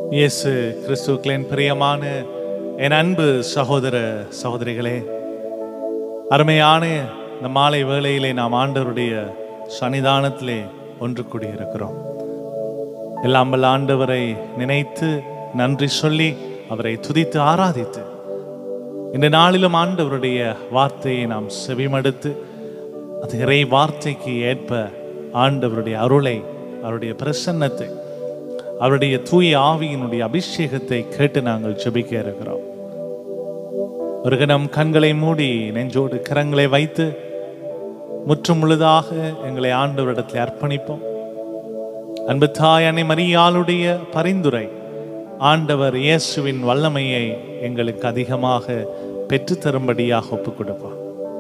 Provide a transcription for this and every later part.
இயேசு கிறிஸ்துக்களின் பிரியமான என் அன்பு சகோதர சகோதரிகளே அருமையான இந்த மாலை வேளையிலே நாம் ஆண்டவருடைய சன்னிதானத்திலே ஒன்று கூடியிருக்கிறோம் எல்லாம் வல்ல ஆண்டவரை நினைத்து நன்றி சொல்லி அவரை துதித்து ஆராதித்து இந்த நாளிலும் ஆண்டவருடைய வார்த்தையை நாம் செவிமடுத்து அது இறை வார்த்தைக்கு ஏற்ப ஆண்டவருடைய அருளை அவருடைய பிரசன்னத்தை அவருடைய தூய ஆவியினுடைய அபிஷேகத்தை கேட்டு நாங்கள் ஜெபிக்க இருக்கிறோம் ஒரு கணம் கண்களை மூடி நெஞ்சோடு கரங்களை வைத்து முற்றும் முழுதாக எங்களை ஆண்டவரிடத்தில் அர்ப்பணிப்போம் அன்பு தாய் அன்னை மரியாளுடைய பரிந்துரை ஆண்டவர் இயேசுவின் வல்லமையை எங்களுக்கு அதிகமாக பெற்றுத்தரும்படியாக ஒப்புக் கொடுப்பார்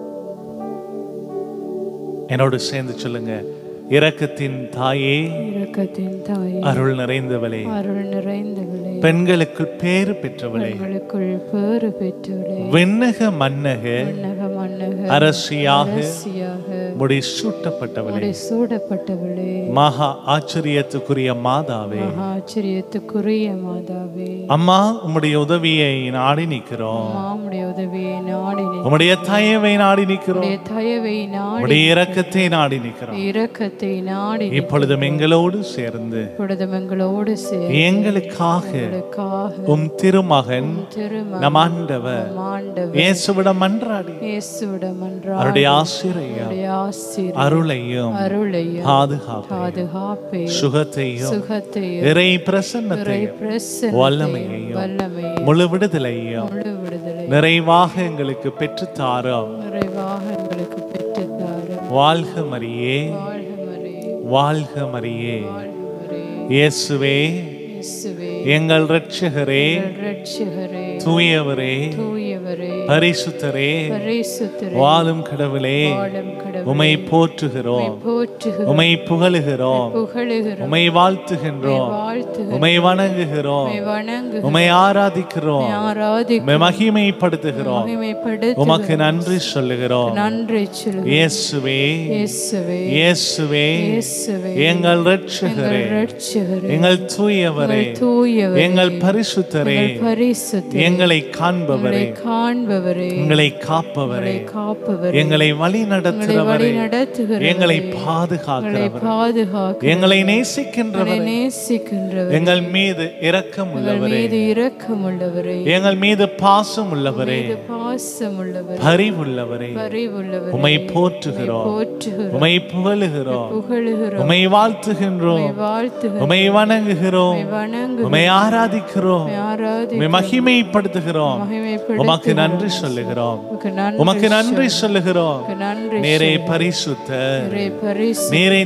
என்னோடு சேர்ந்து சொல்லுங்க இரக்கத்தின் தாயே இரக்கத்தின் தாயே அருள் நிறைந்தவளே அருள் நிறைந்தவளே பெண்களுக்குள் பேறு பெற்றவளே பெண்களுக்குள் பேறு பெற்றவளே விண்ணக மன்னக மன்னக மன்னக அரசியாக அரசியாக முடி சூட்டப்பட்டவளே முடி சூடப்பட்டவளே மகா ஆச்சரியத்துக்குரிய மாதாவே மகா ஆச்சரியத்துக்குரிய மாதாவே அம்மா உம்முடைய உதவியை நாடி நிற்கிறோம் மாமுடைய உதவியை நாடினே உம்முடைய தயவை நாடி நிற்கிறோம் உடைய தயவை நாடி உம்முடைய இரக்கத்தை நாடி நிற்கிறோம் இரக்கத்தை நாடி இப்பொழுதும் எங்களோடு சேர்ந்து பொழுதும் எங்களோடு எங்களுக்காக சேர்க்காக உம் திருமகன் திருமணம் நம் ஆண்டவர் ஆண்டவர் இயேசுவிடம் மன்றாடி இயேசுவிடம் என்றார் அவருடைய ஆசிரியம் ஆசிரியர் அருளையும் அருளையும் பாதுகாப்பு பாதுகாப்பை சுகத்தையும் சுகத்தையும் இறை பிரசன்னத்தையும் பிரசன்னத்தையும் வல்லமையையும் வல்லமையை முழு விடுதலையும் முழு விடுதலை நிறைவாக எங்களுக்கு பெற்றுத்தாரோம் நிறைவாக எங்களுக்கு பெற்றுத்தாரும் வாழ்க மரியே வாழ்க மரே வாழ்க மரியே வாழ்க மரே இயேசுவே இயேசுவே எங்கள் இரட்சகரே ரட்சகரே தூயவரே தூயவரே பரிசுத்தரே பரிசுத்தரே வாழும் கடவுளே வாழும் கடவுளே உமை போற்றுகிறோம் போற்றுகிறோம் உமை புகழுகிறோம் புகழுகிறோம் உமை வாழ்த்துகின்றோம் வாழ்த்துகிறோம் உமை வணங்குகிறோம் வணங்கு உமை ஆராதிக்கிறோம் ஆராதி உமை மகிமைப்படுத்துகிறோம் மகிமைப்படுத்து உமக்கு நன்றி சொல்லுகிறோம் நன்றி சொல்லு இயேசுவே இயேசுவே இயேசுவே இயேசுவே எங்கள் இரட்சகரே ரட்சகரே எங்கள் தூயவரே தூயவரே எங்கள் பரிசுத்தரே பரிசுத்தரே எங்களை காண்பவரே காண்பவரே எங்களை காப்பவரே காப்பவரே எங்களை வழி வழி நடத்துகிறவரே நடத்துகிற எங்களை பாதுகாக்கிறவர் பாதுகாக்க எங்களை நேசிக்கின்றவர் நேசிக்கின்றவர் எங்கள் மீது இரக்கம் உள்ளவரே மீது இரக்கமுள்ளவரே எங்கள் மீது பாசம் உள்ளவரே பாசமுள்ளவர் பரிவுள்ளவரே அறிவுள்ளவர் உமை போற்றுகிறோம் போற்றுகிறோம் உமை புகழுகிறோம் புகழுகிறோம் உமை வாழ்த்துகின்றோம் வாழ்த்துகிறோம் உமை வணங்குகிறோம் வணங்கு உமை ஆராதிக்கிறோம் ஆராதி உமை மகிமைப்படுத்துகிறோம் மகிமைப்படுத்து உமக்கு நன்றி சொல்லுகிறோம் உமக்கு நன்றி உமக்கு நன்றி சொல்லுகிறோம் உமக்கு நன்றி நேரே பரிசுத்தர் நிறைய பரிசு நீரே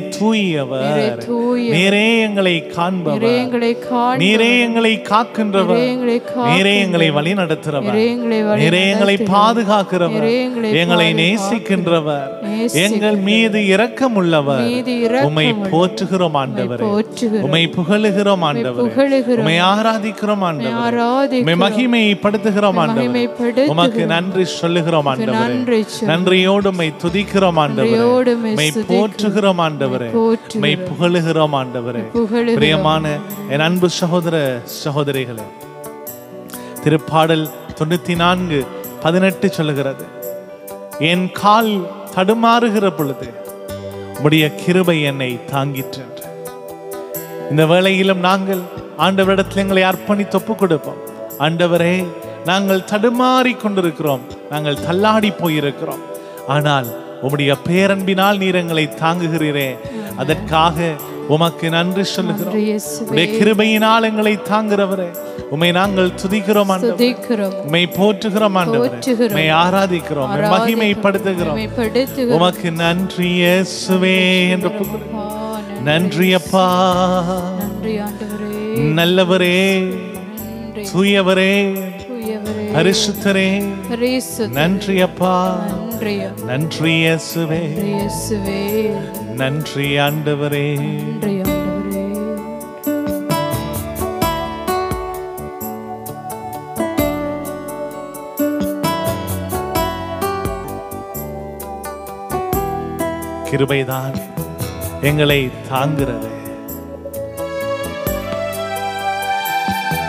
தூயவர் தூய நீரே எங்களை காண்பவர் எங்களை காண் நீரே எங்களை காக்கின்றவர் எங்களை கா நீரே எங்களை வழி நடத்துறவர் எங்களை வழி நீரே எங்களை பாதுகாக்கிறவர் நீரே எங்களை எங்களை நேசிக்கின்றவர் நேசி- எங்கள் மீது இரக்கம் உள்ளவர் மீது இரக்கம் உம்மை போற்றுகிறோம் ஆண்டவரே போற்றுகிறோம் உம்மை புகழுகிறோம் ஆண்டவரே புகழுகிறோம் உம்மை ஆராதிக்கிறோம் ஆண்டவரே ஆராதி உம்மை மகிமைப்படுத்துகிறோம் ஆண்டவரே மகிமைப்படுத்து உமக்கு நன்றி சொல்லுகிறோம் ஆண்டவரே நன்றி சொல்லு. நன்றியோடு உம்மை துதிக்கிறோம் ஆண்டவரே நன்றியோடு உம்மை உம்மை துதிக்கிறோம். போற்றுகிறோம் ஆண்டவரே போற்றுகிறோம். உம்மை புகழுகிறோம் ஆண்டவரே புகழு பிரியமான என் அன்பு சகோதர சகோதரிகளே திருப்பாடல் தொண்ணூத்தி நான்கு பதினெட்டு சொல்லுகிறது என் கால் தடுமாறுகிற பொழுது உம்முடைய கிருபை என்னை தாங்கிற்று என்று. இந்த வேளையிலும் நாங்கள் ஆண்டவரிடத்தில் எங்களை அர்ப்பணித்து ஒப்புக் கொடுப்போம் ஆண்டவரே நாங்கள் தடுமாறி கொண்டிருக்கிறோம் நாங்கள் தள்ளாடி போயிருக்கிறோம் ஆனால் உம்முடைய பேரன்பினால் நீர் எங்களை தாங்குகிறீரே அதற்காக உமக்கு நன்றி சொல்லுகிறோம் இயேசுவே உடைய கிருபையினால் எங்களை தாங்குகிறவரே உம்மை நாங்கள் துதிக்கிறோம் ஆண்டவரே துதிக்கிறோம் உம்மை போற்றுகிறோம் ஆண்டவரே போற்றுகிறோம். உம்மை ஆராதிக்கிறோம் உம்மை மகிமைப்படுத்துகிறோம் மகிமைப்படுத்துகிறோம் உமக்கு நன்றி இயேசுவே என்று புகழ். அப்பா, நன்றி அப்பா நன்றி ஆண்டவரே நல்லவரே நன்றி தூயவரே தூயவரே பரிசுத்தரே பரிசுத்த நன்றி அப்பா நன்றி நன்றி இயேசுவே இயேசுவே நன்றி ஆண்டவரே நன்றி ஆண்டவரே கிருபைதான் எங்களை தாங்குகிறது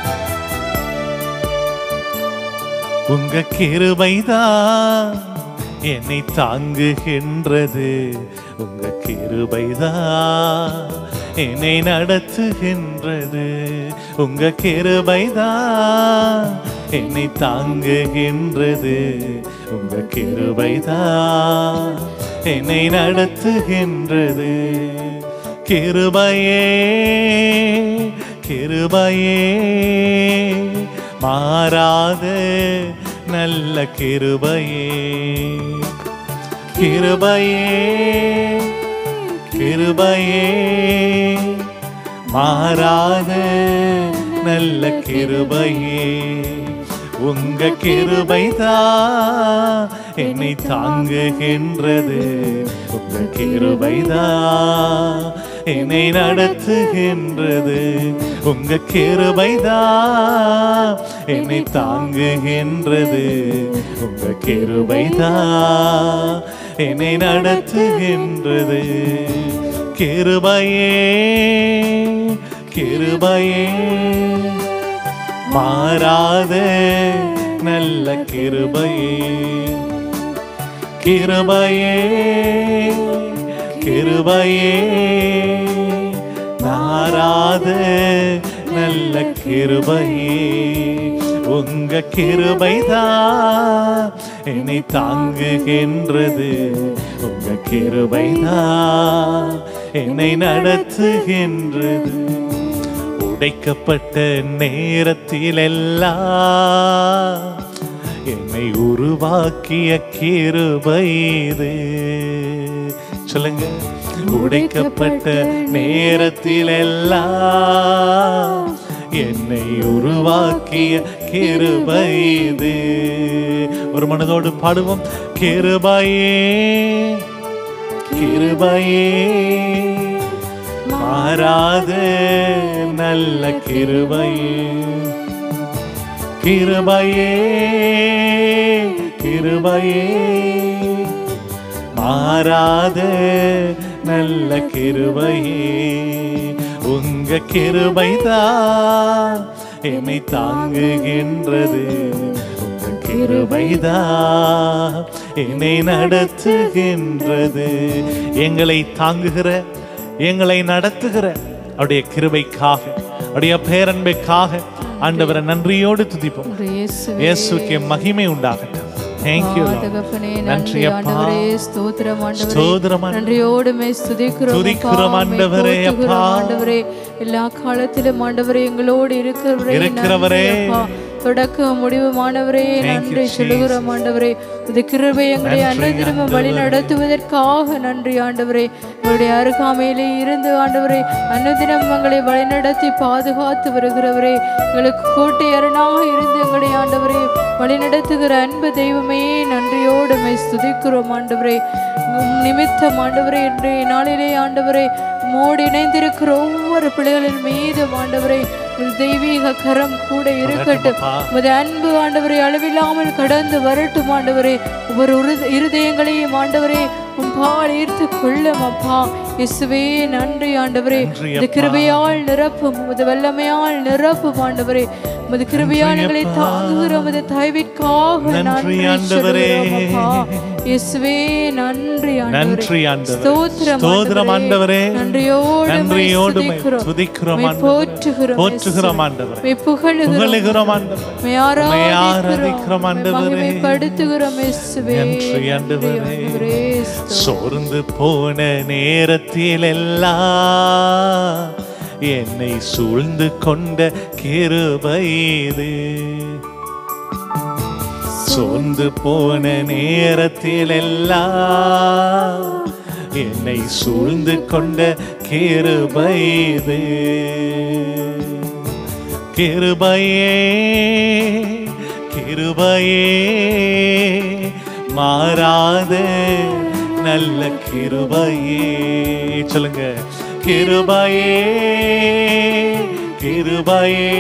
உங்க கிருபைதான் என்னை தாங்குகின்றது உங்க கிருபைதான் என்னை நடத்துகின்றது உங்க கிருபைதான் என்னை தாங்குகின்றது உங்க கிருபைதான் என்னை நடத்துகின்றது கிருபையே கிருபையே மாறாத நல்ல கிருபையே கிருபையே கிருபையே மாறாத நல்ல கிருபையே உங்க கிருபைதான் என்னை தாங்குகின்றது உங்க கிருபைதான் என்னை நடத்துகின்றது உங்க கிருபைதான் என்னை தாங்குகின்றது உங்க கிருபைதான் என்னை நடத்துகின்றது கிருபையே கிருபையே மாறாத நல்ல கிருபையே கிருபையே கிருபையே மாறாத நல்ல கிருபையே உங்க கிருபைதான் என்னை தாங்குகின்றது உங்க கிருபைதான் என்னை நடத்துகின்றது உடைக்கப்பட்ட நேரத்தில் எல்லாம் என்னை உருவாக்கிய கிருபை இது சொல்லுங்க உடைக்கப்பட்ட நேரத்தில் எல்லாம் என்னை உருவாக்கிய கிருபை இது ஒரு மனதோடு பாடுவோம் கிருபையே கிருபையே மாறாத நல்ல கிருபையே கிருபையே கிருபையே மாறாத நல்ல கிருபையே உங்க கிருபைதான் என்னை தாங்குகின்றது உங்க கிருபைதான் என்னை நடத்துகின்றது எங்களை தாங்குகிற எங்களை நடத்துகிற அவருடைய கிருபைக்காக அவருடைய பேரன்பைக்காக ஆண்டவரை நன்றியோடு துதிப்போம் இயேசுவே இயேசுக்கு மகிமை உண்டாகட்டும் தேங்க்யூ தகப்பனே நன்றி நன்றி அப்பா ஆண்டவரே ஸ்தோத்திரம் ஆண்டவரே ஸ்தோத்திரம் ஆண்டவரே. நன்றியோடுமே ஸ்துதிக்கிறோம் துதிக்கிறோம் அப்பா, உம்மை ஆண்டவரே, போற்றுகிறோம் அப்பா. ஆண்டவரே எல்லா காலத்திலும் ஆண்டவரே எங்களோடு இருக்கிறவரே இருக்கிறவரே. நன்றி அப்பா. தொடக்க முடிவு மாணவரே Thank you, நன்றி சொல்லுகிறோம் ஆண்டவரே இது கிருபை எங்களை நன்றி, அன்னதினமும் வழி நடத்துவதற்காக நன்றி ஆண்டவரே உங்களுடைய அருகாமையிலே இருந்து ஆண்டவரே அன்னதினம் எங்களை வழிநடத்தி பாதுகாத்து வருகிறவரே எங்களுக்கு கோட்டை அரணாக இருந்து எங்களை ஆண்டவரே வழிநடத்துகிற அன்பு தெய்வமே நன்றியோடு மை ஸ்துதிக்கிறோம் ஆண்டவரே உம் நிமித்தம் ஆண்டவரே இன்றைய நாளிலே ஆண்டவரே மோடி இணைந்திருக்கிற ஒவ்வொரு பிள்ளைகளின் மீது ஆண்டவரே உம் தெய்வீக கரம் கூட இருக்கட்டும் அப்பா. உமது அன்பு ஆண்டவரே அளவில்லாமல் கடந்து வரட்டும் ஆண்டவரே ஒவ்வொரு உருத- இருதயங்களையும் ஆண்டவரே உம் பால் ஈர்த்து கொள்ளும் அப்பா இயேசுவே நன்றி ஆண்டவரே நன்றி இந்த அப்பா. கிருபையால் நிரப்பும் உமது வல்லமையால் நிரப்பும் ஆண்டவரே உமது கிருபையால் நன்றி எங்களை அப்பா. தாங்குகிற உமது தயவிற்காக நன்றி நன்றி ஆண்டவரே. சொல்லுகிறோம் அப்பா இயேசுவே நன்றி நன்றி ஆண்டவரே. ஸ்தோத்திரம் ஸ்தோத்திரம் ஆண்டவரே. நன்றியோடு நன்றியோடு உம்மை துதிக்கிறோம் துதிக்கிறோம் உம்மை ஆண்டவரே. போற்றுகிறோம் போற்றுகிறோம் இயேசுவே. ஆண்டவரே. உம்மை புகழுகிறோம் புகழுகிறோம் ஆண்டவரே. உம்மை உம்மை ஆராதிக்கிறோம் ஆராதிக்கிறோம் உம்மை ஆண்டவரே. மகிமைப்படுத்துகிறோம் இயேசுவே நன்றி ஆண்டவரே. ஆண்டவரே. ஸ்தோத்திரம். சோர்ந்து போன நேரத்தில் எல்லாம் என்னை சூழ்ந்து கொண்ட கிருபை இது சோர்ந்து போன நேரத்தில் எல்லாம் என்னை சூழ்ந்து கொண்ட கிருபை இது கிருபையே கிருபையே மாறாத நல்ல கிருபையே சொல்லுங்க கிருபையே கிருபையே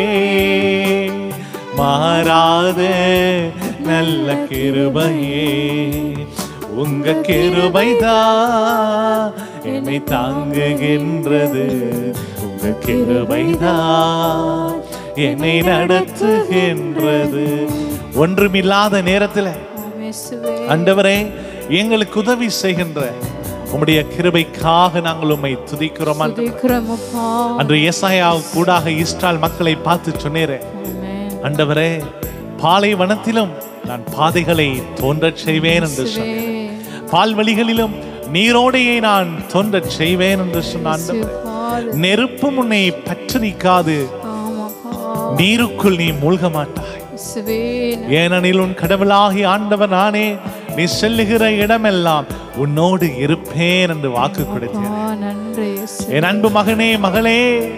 மாறாத நல்ல கிருபையே உங்க கிருபைதான் என்னை தாங்குகின்றது உங்க கிருபைதான் என்னை நடத்துகின்றது ஒன்றுமில்லாத நேரத்தில் ஆம் இயேசுவே ஆண்டவரே எங்களுக்கு உதவி செய்கின்ற உம்முடைய கிருபைக்காக நாங்கள் உம்மை துதிக்கிறோம் ஆண்டவரே. துதிக்கிறோம் அப்பா அன்று ஏசாயா கூடாக இஸ்ரால் மக்களை பார்த்து சொன்னேரே ஆமென் ஆண்டவரே பாலைவனத்திலும் நான் பாதைகளை தோன்றச் செய்வேன் என்று சொன்னேன் பால்வழிகளிலும் நீரோடையை நான் தோன்றச் செய்வேன் என்று சொன்ன ஆண்டவரே Father. நெருப்பும் உன்னை பற்றரிக்காது ஆமாப்பா நீருக்குள் நீ மூழ்க மாட்டாய் இயேசுவே ஏனெனில் உன் கடவுளாகி ஆண்டவர் நானே நீ செல்லுகிற இடமெல்லாம் உன்னோடு இருப்பேன் என்று வாக்கு கொடுத்தேன் ஆ நன்றி இயேசு என் அன்பு மகனே மகளே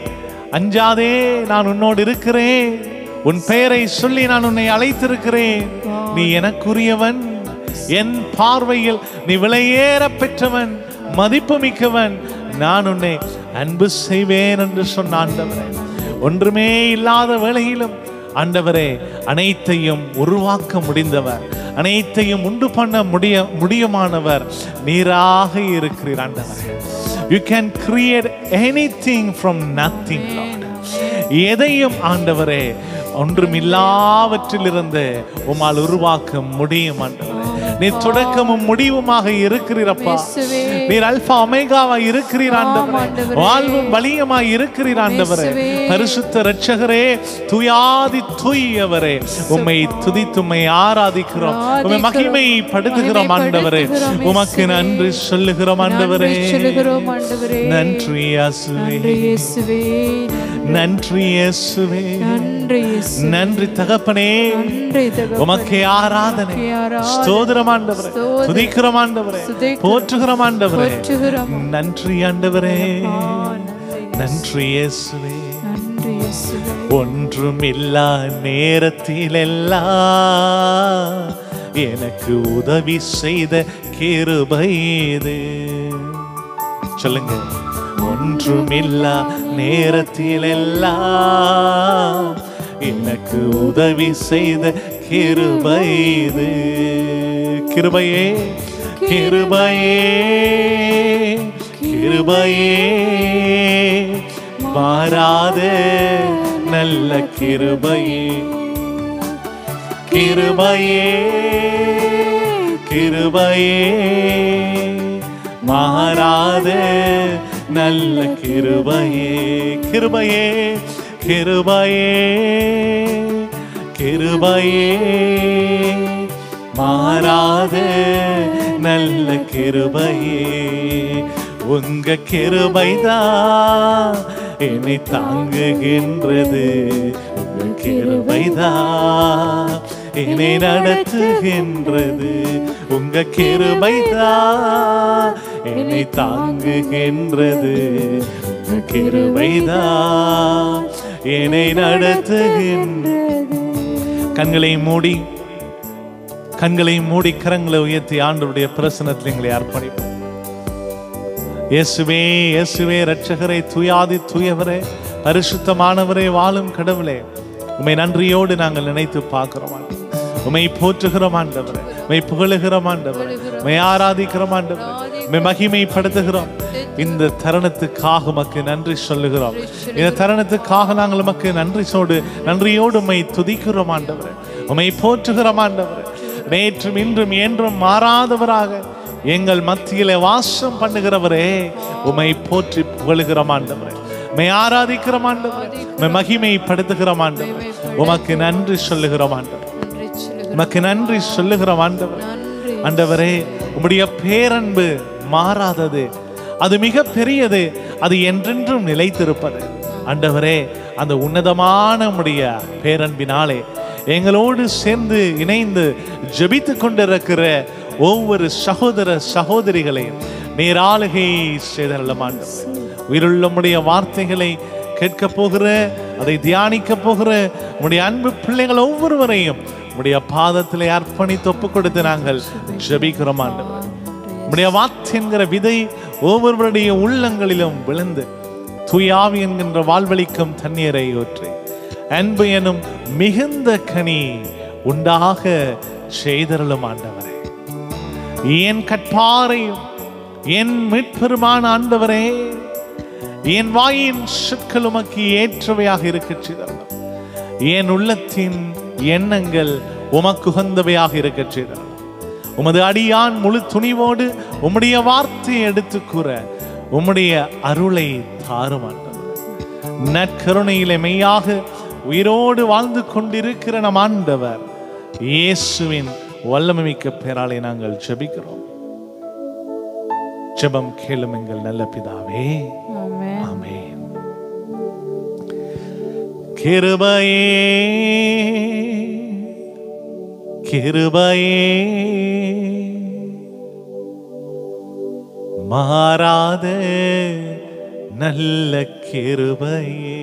அஞ்சாதே நான் உன்னோடு இருக்கிறேன் உன் பெயரை சொல்லி நான் உன்னை அழைத்திருக்கிறேன் நீ எனக்குரியவன் என் பார்வையில் நீ விலையேற பெற்றவன் மதிப்பு மிக்கவன் நான் உன்னை அன்பு செய்வேன் என்று சொன்ன ஆண்டவரே ஒன்றுமே இல்லாத வேளையிலும் ஆண்டவரே அனைத்தையும் உருவாக்க முடிந்தவர் அனைத்தையும் உண்டு பண்ண முடிய முடியுமானவர் நீராக இருக்கிறீர் ஆண்டவரே you can create anything from nothing எதையும் ஆண்டவரே ஒன்றுமில்லாவற்றிலிருந்து உம்மால் உருவாக்க முடியும் ஆண்டவரே நீ தொடக்கமும் முடிவுமாக இருக்கிறீரப்பா இயேசுவே நீர் அல்பா ஒமேகாவா இருக்கிறீர் ஆண்டவரே ஆண்டவரே. வாழ்வும் வலியமாய் இருக்கிறீர் ஆண்டவரே இயேசுவே. பரிசுத்த ரட்சகரே துயாதி தூயவரே உம்மை துதித்து உம்மை ஆராதிக்கிறோம் உம்மை மகிமை படுத்துகிறோம் ஆண்டவரே மகிமைப்படுத்துகிறோம் உமக்கு இயேசுவே. நன்றி சொல்லுகிறோம் ஆண்டவரே நன்றி சொல்லுகிறோம் ஆண்டவரே நன்றி இயேசுவே நன்றி இயேசுவே நன்றி இயேசுவே நன்றி இயேசு நன்றி தகப்பனே நன்றி தகப்பனே. உமக்கே ஆராதனை உமக்கே ஆராதனை. ஸ்தோத்திரம் ஆண்டவரே ஸ்தோத்திரம். துதிக்கிறோம் ஆண்டவரே துதிக்கிறோம். போற்றுகிறோம் ஆண்டவரே போற்றுகிறோம். நன்றி ஆண்டவரே ஆ, நன்றி நன்றி இயேசுவே நன்றி இயேசுவே ஒன்றுமில்லா நேரத்திலெல்லாம் எனக்கு உதவி செய்த கிருபை இது சொல்லுங்க ஒன்றுமில்லா நேரத்திலெல்லாம் எனக்கு உதவி செய்த கிருபை இது கிருபையே கிருபையே கிருபையே மாறாத நல்ல கிருபையே கிருபையே கிருபையே மாறாத நல்ல கிருபையே கிருபையே கிருபையே கிருபையே மாறாத நல்ல கிருபையே உங்க கிருபைதான் என்னை தாங்குகின்றது உங்க கிருபைதான் என்னை நடத்துகின்றது உங்க கிருபைதான் என்னை தாங்குகின்றது உங்க கிருபைதான் என்னை நடத்துகின்றது கண்களை மூடி கண்களை மூடி கரங்களை உயர்த்தி ஆண்டவருடைய பிரசனத்தில் எங்களை அர்ப்பணிப்போம் இயேசுவே இயேசுவே ரட்சகரே துயாதி தூயவரே பரிசுத்தமானவரே வாழும் கடவுளே உமை நன்றியோடு நாங்கள் நினைத்து பார்க்கிறோம் ஆண்டவரே. உமை போற்றுகிறோம் ஆண்டவரே உமை புகழுகிறோம் ஆண்டவரே உமை ஆராதிக்கிறோம் ஆண்டவரே உமை மகிமைப்படுத்துகிறோம் இந்த தருணத்துக்காக உமக்கு நன்றி சொல்லுகிறோம் இந்த தருணத்துக்காக நாங்கள் உமக்கு நன்றி சோடு நன்றியோடு உமை துதிக்கிறோம் ஆண்டவரே உமை போற்றுகிறோம் ஆண்டவரே நேற்றும் இன்றும் என்றும் மாறாதவராக எங்கள் மத்தியிலே வாசம் பண்ணுகிறவரே உமை போற்றி புகழுகிறோம் ஆண்டவரே உமை ஆராதிக்கிறோம் ஆண்டவரே உமை மகிமைப்படுத்துகிறோம் ஆண்டவரே உமக்கு நன்றி சொல்லுகிறோம் ஆண்டவரே நன்றி சொல்லுகிறோம் உமக்கு நன்றி சொல்லுகிறோம் ஆண்டவரே நன்றி ஆண்டவரே உம்முடைய பேரன்பு மாறாதது அது மிக பெரியது அது என்றென்றும் நிலைத்திருப்பது ஆண்டவரே அந்த உன்னதமான உம்முடைய பேரன்பினாலே எங்களோடு சேர்ந்து இணைந்து ஜெபித்து கொண்டிருக்கிற ஒவ்வொரு சகோதர சகோதரிகளையும் நீர் ஆளுகை செய்தரலாம் ஆண்டவரே உயிருள்ள உம்முடைய வார்த்தைகளை கேட்க போகிற அதை தியானிக்க போகிற உம்முடைய அன்பு பிள்ளைகள் ஒவ்வொருவரையும் உம்முடைய பாதத்திலே அர்ப்பணித்து ஒப்பு கொடுத்து நாங்கள் ஜெபிக்கிறோம் ஆண்டவர் உம்முடைய வார்த்தை என்கிற விதை ஒவ்வொருவருடைய உள்ளங்களிலும் விழுந்து தூயாவி என்கின்ற வாழ்வழிக்கும் தண்ணீரை ஊற்றி அன்பு எனும் மிகுந்த கனி உண்டாக செய்தருளும் ஆண்டவரே என் கற்பாரையும் என் மீட்பெருமான ஆண்டவரே என் வாயின் சொற்கள் உமக்கு ஏற்றவையாக இருக்கச் செய்தருளும் என் உள்ளத்தின் எண்ணங்கள் உமக்குகந்தவையாக இருக்கச் செய்தனர் உமது அடியான் முழு துணிவோடு உம்முடைய வார்த்தையை எடுத்து கூற உம்முடைய அருளை தாருமாட்டவர் நற்கருணையிலே மெய்யாக உயிரோடு வாழ்ந்து கொண்டிருக்கிற நம் ஆண்டவர் இயேசுவின் வல்லமைமிக்க பேராலே நாங்கள் ஜெபிக்கிறோம் ஜெபம் கேளும் எங்கள் நல்ல பிதாவே ஆமென் ஆமென் கிருபையே கிருபையே மாறாத நல்ல கிருபையே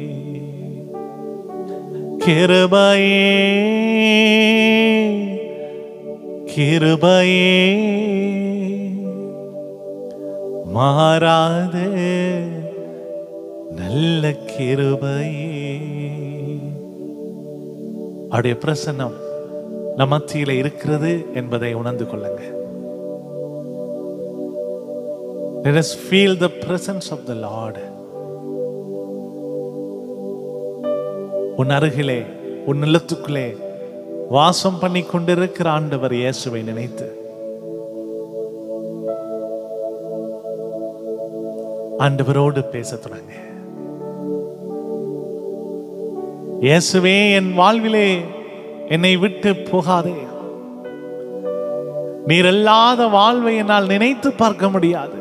கிருபையே கிருபையே மாறாத நல்ல கிருபையே அவருடைய பிரசன்னம் நம் மத்தியில இருக்கிறது என்பதை உணர்ந்து கொள்ளுங்க Let us feel the presence of the Lord. உன் அருகிலே உன் நிலத்துக்குள்ளே வாசம் பண்ணி கொண்டிருக்கிற ஆண்டவர் இயேசுவை நினைத்து ஆண்டவரோடு பேசத் தொடங்க இயேசுவே என் வாழ்விலே என்னை விட்டு போகாதே நீர் இல்லாத வாழ்வை என்னால் நினைத்து பார்க்க முடியாது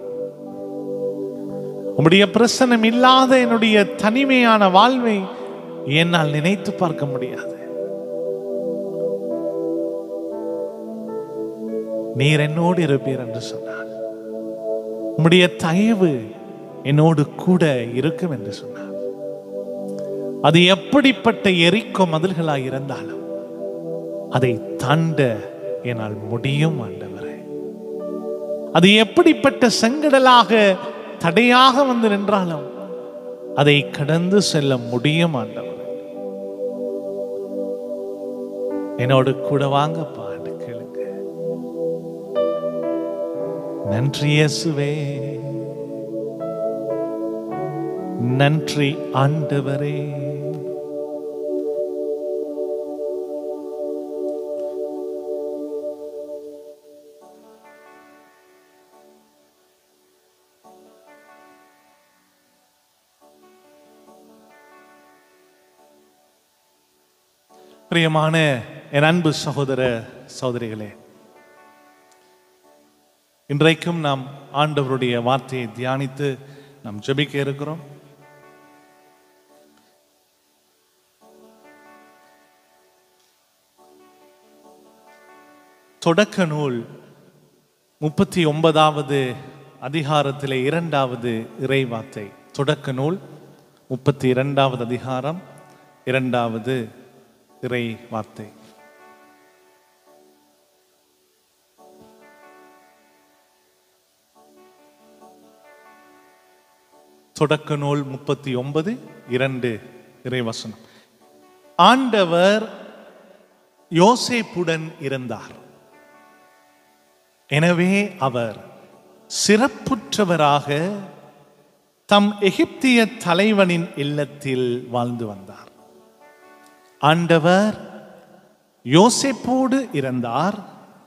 உம்முடைய பிரசனம் இல்லாத என்னுடைய தனிமையான வாழ்வை என்னால் நினைத்து பார்க்க முடியாது நீர் என்னோடு இருப்பீர் என்று சொன்னார் உம்முடைய தயவு என்னோடு கூட இருக்கும் என்று சொன்னார் அது எப்படிப்பட்ட எரிக்கும் மதில்களாய் இருந்தாலும் அதை தாண்ட என்னால் முடியும் ஆண்டவரே அது எப்படிப்பட்ட செங்கடலாக தடையாக வந்து நின்றாலும் அதை கடந்து செல்ல முடியும் ஆண்டவரே என்னோடு கூட வாங்கப்பா என்று கேளுங்க நன்றி இயேசுவே நன்றி ஆண்டவரே பிரியமான என் அன்பு சகோதர சகோதரிகளே இன்றைக்கும் நாம் ஆண்டவருடைய வார்த்தையை தியானித்து நாம் ஜெபிக்க இருக்கிறோம் தொடக்க நூல் முப்பத்தி ஒன்பதாவது அதிகாரத்திலே இரண்டாவது இறை வார்த்தை தொடக்க நூல் முப்பத்தி இரண்டாவது அதிகாரம் இரண்டாவது இறை வார்த்தை தொடக்க நூல் முப்பத்தி ஒன்பது இரண்டு இறைவசனம் ஆண்டவர் யோசேப்புடன் இருந்தார் எனவே அவர் சிறப்புற்றவராக தம் எகிப்திய தலைவனின் இல்லத்தில் வாழ்ந்து வந்தார் ஆண்டவர் யோசேப்போடு இருந்தார்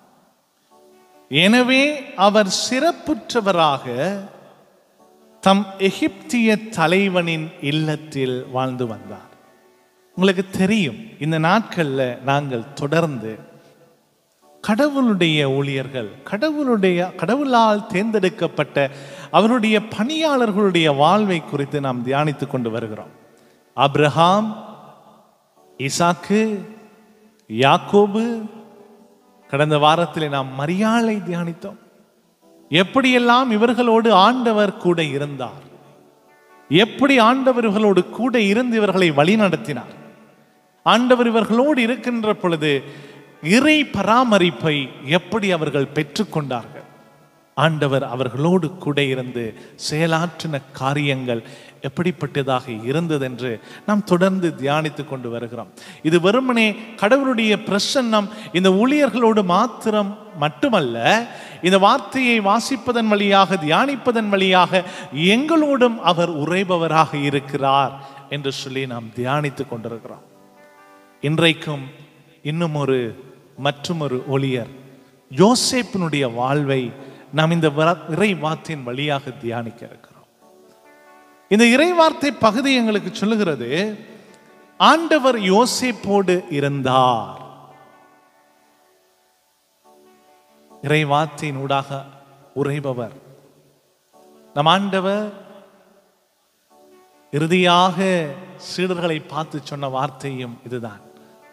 எனவே அவர் சிறப்புற்றவராக தம் எகிப்திய தலைவனின் இல்லத்தில் வாழ்ந்து வந்தார் உங்களுக்கு தெரியும் இந்த நாட்கள்ல நாங்கள் தொடர்ந்து கடவுளுடைய ஊழியர்கள் கடவுளுடைய கடவுளால் தேர்ந்தெடுக்கப்பட்ட அவருடைய பணியாளர்களுடைய வாழ்வை குறித்து நாம் தியானித்துக் கொண்டு வருகிறோம் அப்ரஹாம் ஈசாக்கு யாக்கோபு கடந்த வாரத்தில் நாம் மரியாளை தியானித்தோம் எப்படியெல்லாம் இவர்களோடு ஆண்டவர் கூட இருந்தார் எப்படி ஆண்டவர் இவர்களோடு கூட இருந்து இவர்களை வழி நடத்தினார் ஆண்டவர் இவர்களோடு இருக்கின்ற பொழுது இறை பராமரிப்பை எப்படி அவர்கள் பெற்றுக்கொண்டார்கள் ஆண்டவர் அவர்களோடு கூட இருந்து செயலாற்றின காரியங்கள் எப்படிப்பட்டதாக இருந்தது என்று நாம் தொடர்ந்து தியானித்துக் கொண்டு வருகிறோம் இது வெறுமனே கடவுளுடைய பிரசன்னம் இந்த ஊழியர்களோடு மாத்திரம் மட்டுமல்ல இந்த வார்த்தையை வாசிப்பதன் வழியாக தியானிப்பதன் வழியாக எங்களோடும் அவர் உறைபவராக இருக்கிறார் என்று சொல்லி நாம் தியானித்துக் கொண்டிருக்கிறோம் இன்றைக்கும் இன்னும் ஒரு மற்றும் ஒரு ஒளியர் யோசேப்பினுடைய வாழ்வை நாம் இந்த வர- இறை வார்த்தையின் வழியாக தியானிக்க இருக்கிறோம் இந்த இறைவார்த்தை பகுதி எங்களுக்கு சொல்லுகிறது ஆண்டவர் யோசேப்போடு இருந்தார் இறைவார்த்தையின் ஊடாக உரைபவர் நம் ஆண்டவர் இறுதியாக சீடர்களை பார்த்து சொன்ன வார்த்தையும் இதுதான்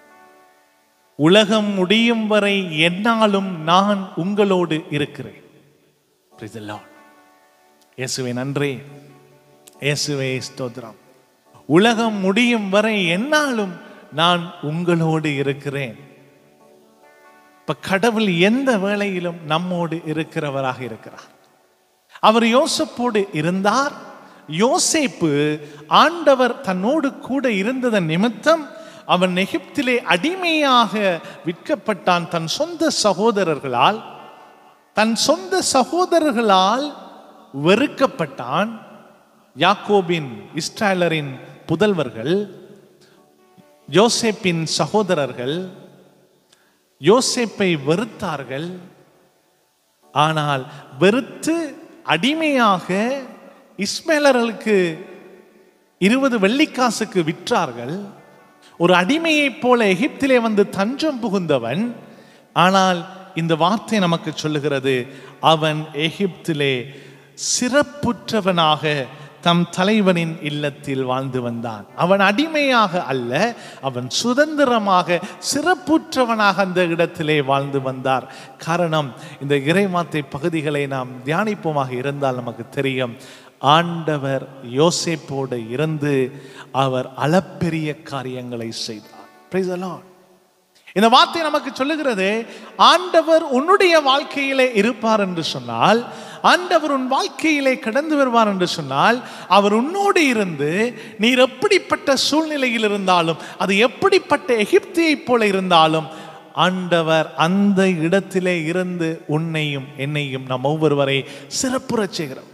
உலகம் முடியும் வரை என்னாலும் நான் உங்களோடு இருக்கிறேன் Praise the Lord. இயேசுவே நன்றி இயேசுவே ஸ்தோத்திரம் உலகம் முடியும் வரை என்னாலும் நான் உங்களோடு இருக்கிறேன் இப்ப கடவுள் எந்த வேளையிலும் நம்மோடு இருக்கிறவராக இருக்கிறார் அவர் யோசப்போடு இருந்தார் யோசேப்பு ஆண்டவர் தன்னோடு கூட இருந்ததன் நிமித்தம் அவன் எகிப்திலே அடிமையாக விற்கப்பட்டான் தன் சொந்த சகோதரர்களால் தன் சொந்த சகோதரர்களால் வெறுக்கப்பட்டான் யாக்கோபின் இஸ்ராயலரின் புதல்வர்கள் யோசேப்பின் சகோதரர்கள் யோசேப்பை வெறுத்தார்கள் ஆனால் வெறுத்து அடிமையாக இஸ்மேலர்களுக்கு இருபது வெள்ளிக்காசுக்கு விற்றார்கள் ஒரு அடிமையைப் போல எகிப்திலே வந்து தஞ்சம் புகுந்தவன் ஆனால் இந்த வார்த்தை நமக்கு சொல்லுகிறது அவன் எகிப்திலே சிறப்புற்றவனாக தம் தலைவனின் இல்லத்தில் வாழ்ந்து வந்தான் அவன் அடிமையாக அல்ல அவன் சுதந்திரமாக சிறப்புற்றவனாக அந்த இடத்திலே வாழ்ந்து வந்தார் காரணம் இந்த இறைவார்த்தை பகுதிகளை நாம் தியானிப்போமாக இருந்தால் நமக்கு தெரியும் ஆண்டவர் யோசேப்போடு இருந்து அவர் அளப்பெரிய காரியங்களை செய்தார் Praise the Lord. இந்த வார்த்தை நமக்கு சொல்லுகிறது ஆண்டவர் உன்னுடைய வாழ்க்கையிலே இருப்பார் என்று சொன்னால் ஆண்டவர் உன் வாழ்க்கையிலே கடந்து வருவார் என்று சொன்னால் அவர் உன்னோடு இருந்து நீர் எப்படிப்பட்ட சூழ்நிலையில் இருந்தாலும் அது எப்படிப்பட்ட எகிப்தியைப் போல இருந்தாலும் ஆண்டவர் அந்த இடத்திலே இருந்து உன்னையும் என்னையும் நம் ஒவ்வொருவரை சிறப்புறச் செய்கிறவர்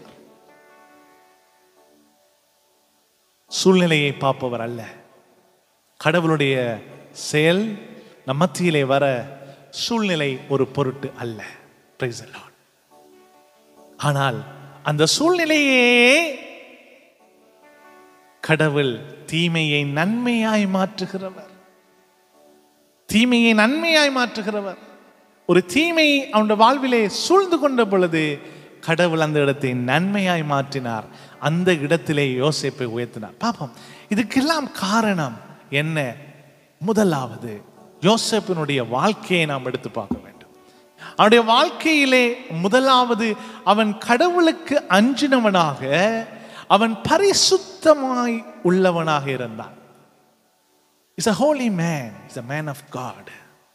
சூழ்நிலையை பார்ப்பவர் அல்ல கடவுளுடைய செயல் நம் மத்தியிலே வர சூழ்நிலை ஒரு பொருட்டு அல்ல Praise the Lord. ஆனால் அந்த சூழ்நிலையே கடவுள் தீமையை நன்மையாய் மாற்றுகிறவர் தீமையை நன்மையாய் மாற்றுகிறவர் ஒரு தீமை அவனுடைய வாழ்விலே சூழ்ந்து கொண்ட பொழுது கடவுள் அந்த இடத்தை நன்மையாய் மாற்றினார் அந்த இடத்திலே யோசேப்பை உயர்த்தினார் பாப்போம் இதுக்கெல்லாம் காரணம் என்ன முதலாவது யோசேப்பினுடைய வாழ்க்கையை நாம் எடுத்து பார்க்க வேண்டும் அவனுடைய வாழ்க்கையிலே முதலாவது அவன் கடவுளுக்கு அஞ்சினவனாக அவன் பரிசுத்தமாய் உள்ளவனாக இருந்தான் is a holy man is a man of God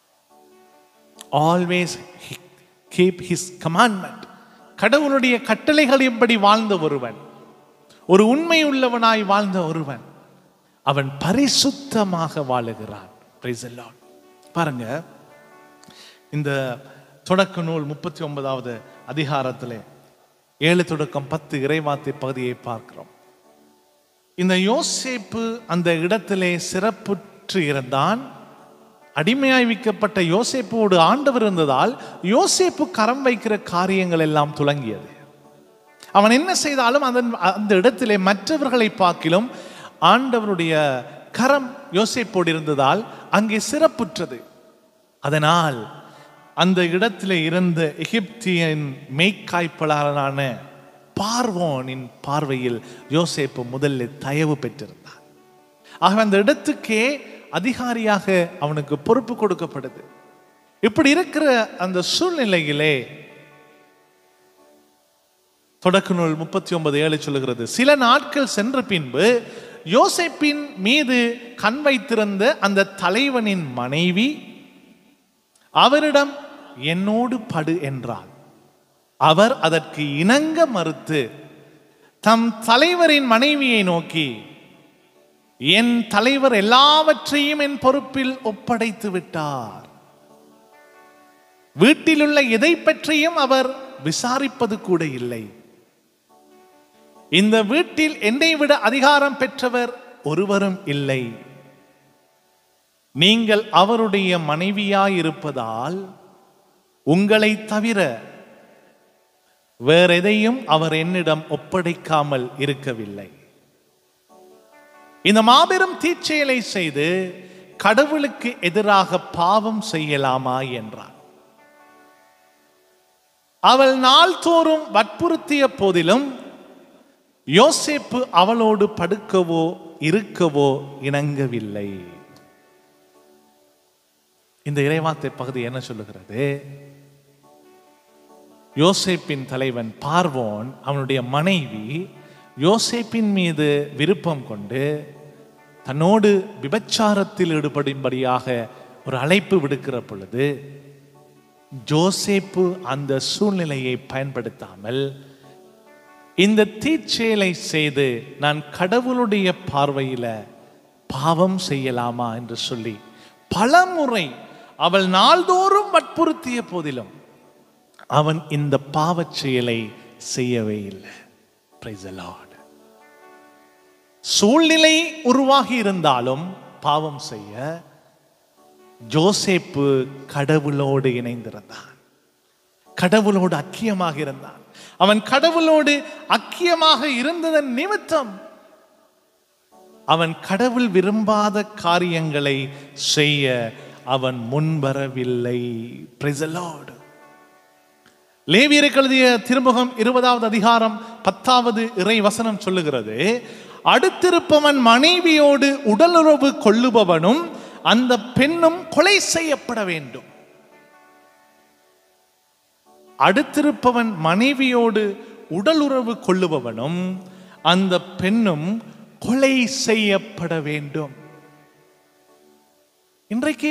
always he- keep his commandment கடவுளுடைய கட்டளைகளின்படி வாழ்ந்த ஒருவன் ஒரு உண்மை உள்ளவனாய் வாழ்ந்த ஒருவன் அவன் பரிசுத்தமாக வாழுகிறான் Praise the Lord. பாருங்க இந்த தொடக்க நூல் முப்பத்தி ஒன்பதாவது அதிகாரத்திலே ஏழு தொடக்கம் பத்து இறைவார்த்தை பகுதியை பார்க்கிறோம் இந்த யோசேப்பு அந்த இடத்திலே சிறப்புற்று இருந்தான் அடிமையாய் விற்கப்பட்ட யோசேப்போடு ஆண்டவர் இருந்ததால் யோசேப்பு கரம் வைக்கிற காரியங்கள் எல்லாம் துலங்கியது அவன் என்ன செய்தாலும் அதன் அந்த இடத்திலே மற்றவர்களை பார்க்கிலும் ஆண்டவருடைய கரம் யோசேப்போடு இருந்ததால் அங்கே சிறப்புற்றது அதனால் அந்த இடத்திலே இருந்த எகிப்தியன் மெய்க்காய்ப்பலாளனான பார்வோனின் பார்வையில் யோசேப்பு முதலில் தயவு பெற்றிருந்தான் ஆக அந்த இடத்துக்கே அதிகாரியாக அவனுக்கு பொறுப்பு கொடுக்கப்படுது இப்படி இருக்கிற அந்த சூழ்நிலையிலே தொடக்க நூல் முப்பத்தி ஒன்பது ஏழு சொல்லுகிறது சில நாட்கள் சென்ற பின்பு யோசேப்பின் மீது கண் வைத்திருந்த அந்த தலைவனின் மனைவி அவரிடம் என்னோடு படு என்றாள் அவர் அதற்கு இணங்க மறுத்து தம் தலைவரின் மனைவியை நோக்கி என் தலைவர் எல்லாவற்றையும் என் பொறுப்பில் ஒப்படைத்து விட்டார் வீட்டிலுள்ள எதை பற்றியும் அவர் விசாரிப்பது கூட இல்லை இந்த வீட்டில் என்னை விட அதிகாரம் பெற்றவர் ஒருவரும் இல்லை நீங்கள் அவருடைய மனைவியாயிருப்பதால் உங்களை தவிர வேறெதையும் அவர் என்னிடம் ஒப்படைக்காமல் இருக்கவில்லை இந்த மாபெரும் தீச்செயலை செய்து கடவுளுக்கு எதிராக பாவம் செய்யலாமா என்றார் அவள் நாள்தோறும் வற்புறுத்திய போதிலும் யோசேப்பு அவளோடு படுக்கவோ இருக்கவோ இணங்கவில்லை இந்த இறைவார்த்தை பகுதி என்ன சொல்லுகிறது யோசேப்பின் தலைவன் பார்வோன் அவனுடைய மனைவி யோசேப்பின் மீது விருப்பம் கொண்டு தன்னோடு விபச்சாரத்தில் ஈடுபடும்படியாக ஒரு அழைப்பு விடுக்கிற பொழுது ஜோசேப்பு அந்த சூழ்நிலையை பயன்படுத்தாமல் இந்த தீச்செயலை செய்து நான் கடவுளுடைய பார்வையில பாவம் செய்யலாமா என்று சொல்லி பலமுறை அவள் நாள்தோறும் வற்புறுத்திய போதிலும் அவன் இந்த பாவச் செயலை செய்யவே இல்லை Praise the Lord. சூழ்நிலை உருவாகி இருந்தாலும் பாவம் செய்ய ஜோசேப்பு கடவுளோடு இணைந்திருந்தான் கடவுளோடு அக்கியமாக இருந்தான் அவன் கடவுளோடு அக்கியமாக இருந்ததன் நிமித்தம் அவன் கடவுள் விரும்பாத காரியங்களை செய்ய அவன் முன்வரவில்லை Praise the Lord. லேவியருக்கு எழுதிய திருமுகம் இருபதாவது அதிகாரம் பத்தாவது இறை வசனம் சொல்லுகிறது அடுத்திருப்பவன் மனைவியோடு உடலுறவு கொள்ளுபவனும் அந்த பெண்ணும் கொலை செய்யப்பட வேண்டும் அடுத்திருப்பவன் மனைவியோடு உடலுறவு கொள்ளுபவனும் அந்த பெண்ணும் கொலை செய்யப்பட வேண்டும் இன்றைக்கு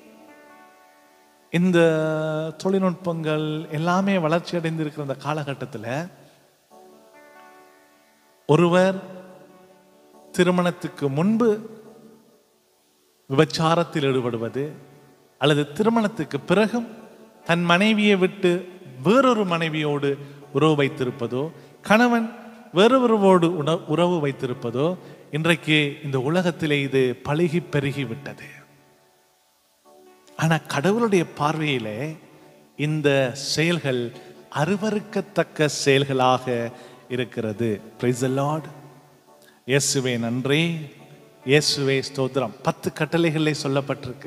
இந்த தொழில்நுட்பங்கள் எல்லாமே வளர்ச்சி அடைந்திருக்கிற இந்த காலகட்டத்தில் ஒருவர் திருமணத்துக்கு முன்பு விபச்சாரத்தில் ஈடுபடுவது அல்லது திருமணத்துக்கு பிறகும் தன் மனைவியை விட்டு வேறொரு மனைவியோடு உறவு வைத்திருப்பதோ கணவன் வேறொருவோடு உண- உறவு வைத்திருப்பதோ இன்றைக்கு இந்த உலகத்திலே இது பழகி பெருகி விட்டது ஆனா கடவுளுடைய பார்வையிலே இந்த செயல்கள் அருவருக்கத்தக்க செயல்களாக இருக்கிறது பிரைஸ் லார்ட் இயேசுவே நன்றி இயேசுவே ஸ்தோத்திரம் பத்து கட்டளைகளே சொல்லப்பட்டிருக்கு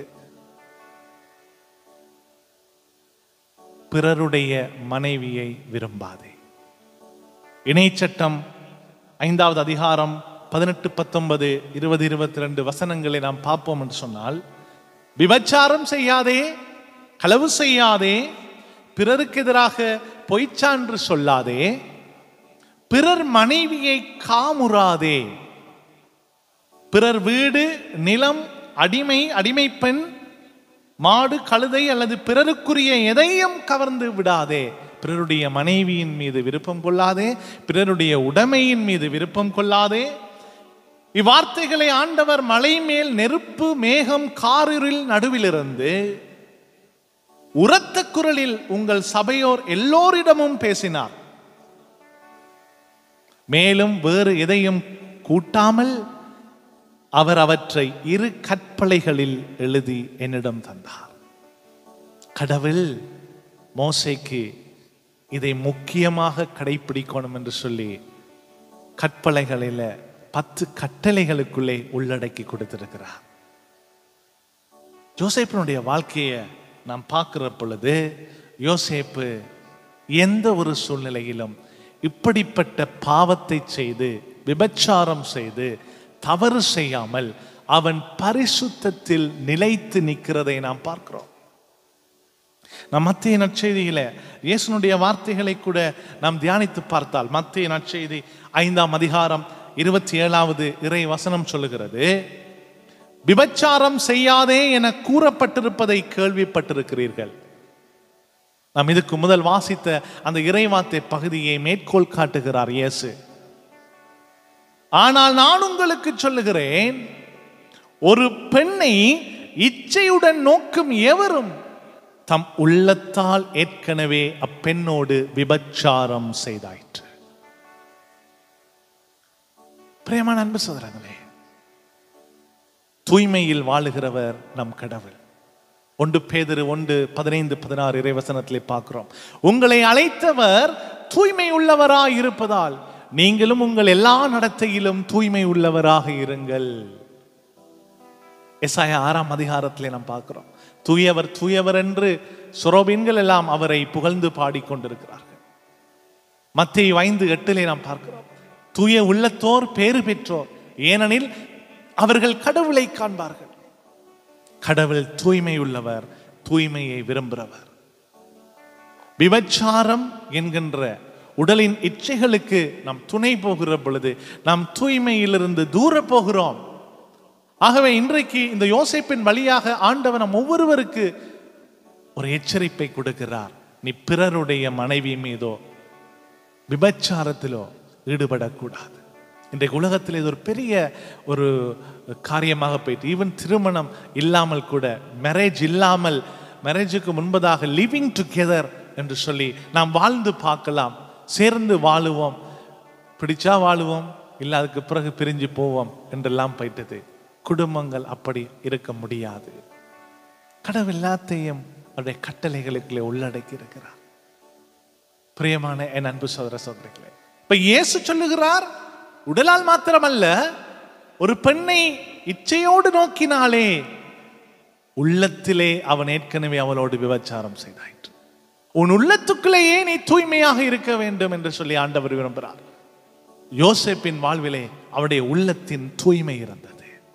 பிறருடைய மனைவியை விரும்பாதே இணைச்சட்டம் ஐந்தாவது அதிகாரம் பதினெட்டு பத்தொன்பது இருபது இருபத்தி ரெண்டு வசனங்களை நாம் பார்ப்போம் என்று சொன்னால் விபச்சாரம் செய்யாதே களவு செய்யாதே பிறருக்கு எதிராக பொய்ச்சான்று சொல்லாதே பிறர் மனைவியை காமுறாதே பிறர் வீடு நிலம் அடிமை அடிமை பெண் மாடு கழுதை அல்லது பிறருக்குரிய எதையும் கவர்ந்து விடாதே பிறருடைய மனைவியின் மீது விருப்பம் கொள்ளாதே பிறருடைய உடைமையின் மீது விருப்பம் கொள்ளாதே இவ்வார்த்தைகளை ஆண்டவர் மலை மேல் நெருப்பு மேகம் காரிருள் நடுவிலிருந்து உரத்த குரலில் உங்கள் சபையோர் எல்லோரிடமும் பேசினார் மேலும் வேறு எதையும் கூட்டாமல் அவர் அவற்றை இரு கற்பலைகளில் எழுதி என்னிடம் தந்தார் கடவுள் மோசைக்கு இதை முக்கியமாக கடைபிடிக்கணும் என்று சொல்லி கற்பலைகளில பத்து கட்டளைகளுக்குள்ளே உள்ளடக்கி கொடுத்திருக்கிறார் யோசேப்பினுடைய வாழ்க்கையை நாம் பார்க்கிற பொழுது யோசேப்பு எந்த ஒரு சூழ்நிலையிலும் இப்படிப்பட்ட பாவத்தை செய்து விபச்சாரம் செய்து தவறு செய்யாமல் அவன் பரிசுத்தத்தில் நிலைத்து நிற்கிறதை நாம் பார்க்கிறோம் நம் மத்திய நற்செய்தியில இயேசுனுடைய வார்த்தைகளை கூட நாம் தியானித்து பார்த்தால் மத்திய நற்செய்தி ஐந்தாம் அதிகாரம் இருபத்தி ஏழாவது இறை வசனம் சொல்லுகிறது விபச்சாரம் செய்யாதே என கூறப்பட்டிருப்பதை கேள்விப்பட்டிருக்கிறீர்கள் நாம் இதுக்கு முதல் வாசித்த அந்த இறைவார்த்தை பகுதியை மேற்கோள் காட்டுகிறார் இயேசு ஆனால் நான் உங்களுக்கு சொல்லுகிறேன் ஒரு பெண்ணை இச்சையுடன் நோக்கும் எவரும் தம் உள்ளத்தால் ஏற்கனவே அப்பெண்ணோடு விபச்சாரம் செய்தாயிற்று பிரேமான அன்பு சோதரங்களே தூய்மையில் வாழுகிறவர் நம் கடவுள் ஒன்று பேதிரு ஒன்று பதினைந்து பதினாறு இறைவசனத்திலே பார்க்கிறோம் உங்களை அழைத்தவர் தூய்மை உள்ளவராய் இருப்பதால் நீங்களும் உங்கள் எல்லா நடத்தையிலும் தூய்மை உள்ளவராக இருங்கள் எஸ்ஐயா ஆறாம் அதிகாரத்திலே நாம் பார்க்கிறோம் தூயவர் தூயவர் என்று சுரோபின்கள் எல்லாம் அவரை புகழ்ந்து பாடிக்கொண்டிருக்கிறார்கள் மத்திய ஐந்து எட்டிலே நாம் பார்க்கிறோம் தூய உள்ளத்தோர் பேறு பெற்றோர் ஏனெனில் அவர்கள் கடவுளை காண்பார்கள் கடவுள் தூய்மை உள்ளவர் தூய்மையை விரும்புகிறவர் விபச்சாரம் என்கின்ற உடலின் இச்சைகளுக்கு நாம் துணை போகிற பொழுது நாம் தூய்மையிலிருந்து தூர போகிறோம் ஆகவே இன்றைக்கு இந்த யோசேப்பின் வழியாக ஆண்டவர் நம் ஒவ்வொருவருக்கு ஒரு எச்சரிப்பை கொடுக்கிறார் நீ பிறருடைய மனைவி மீதோ விபச்சாரத்திலோ ஈடுபடக்கூடாது இன்றைக்கு உலகத்தில் இது ஒரு பெரிய ஒரு காரியமாக போயிட்டு ஈவன் திருமணம் இல்லாமல் கூட மேரேஜ் இல்லாமல் மேரேஜுக்கு முன்பதாக லிவிங் டுகெதர் என்று சொல்லி நாம் வாழ்ந்து பார்க்கலாம் சேர்ந்து வாழுவோம் பிடிச்சா வாழுவோம் இல்லை அதுக்கு பிறகு பிரிஞ்சு போவோம் என்றெல்லாம் போயிட்டது குடும்பங்கள் அப்படி இருக்க முடியாது கடவுள் எல்லாத்தையும் அவருடைய கட்டளைகளுக்குள்ளே உள்ளடக்கி இருக்கிறார் பிரியமான என் அன்பு சோதர சோதரிகளே இப்ப இயேசு சொல்லுகிறார் உடலால் மாத்திரமல்ல ஒரு பெண்ணை இச்சையோடு நோக்கினாலே உள்ளத்திலே அவன் ஏற்கனவே அவளோடு விபச்சாரம் செய்தாயிற்று உன் உள்ளத்துக்குள்ளேயே நீ தூய்மையாக இருக்க வேண்டும் என்று சொல்லி ஆண்டவர் விரும்புகிறார் யோசேப்பின் வாழ்விலே அவருடைய உள்ளத்தின் தூய்மை இருந்தது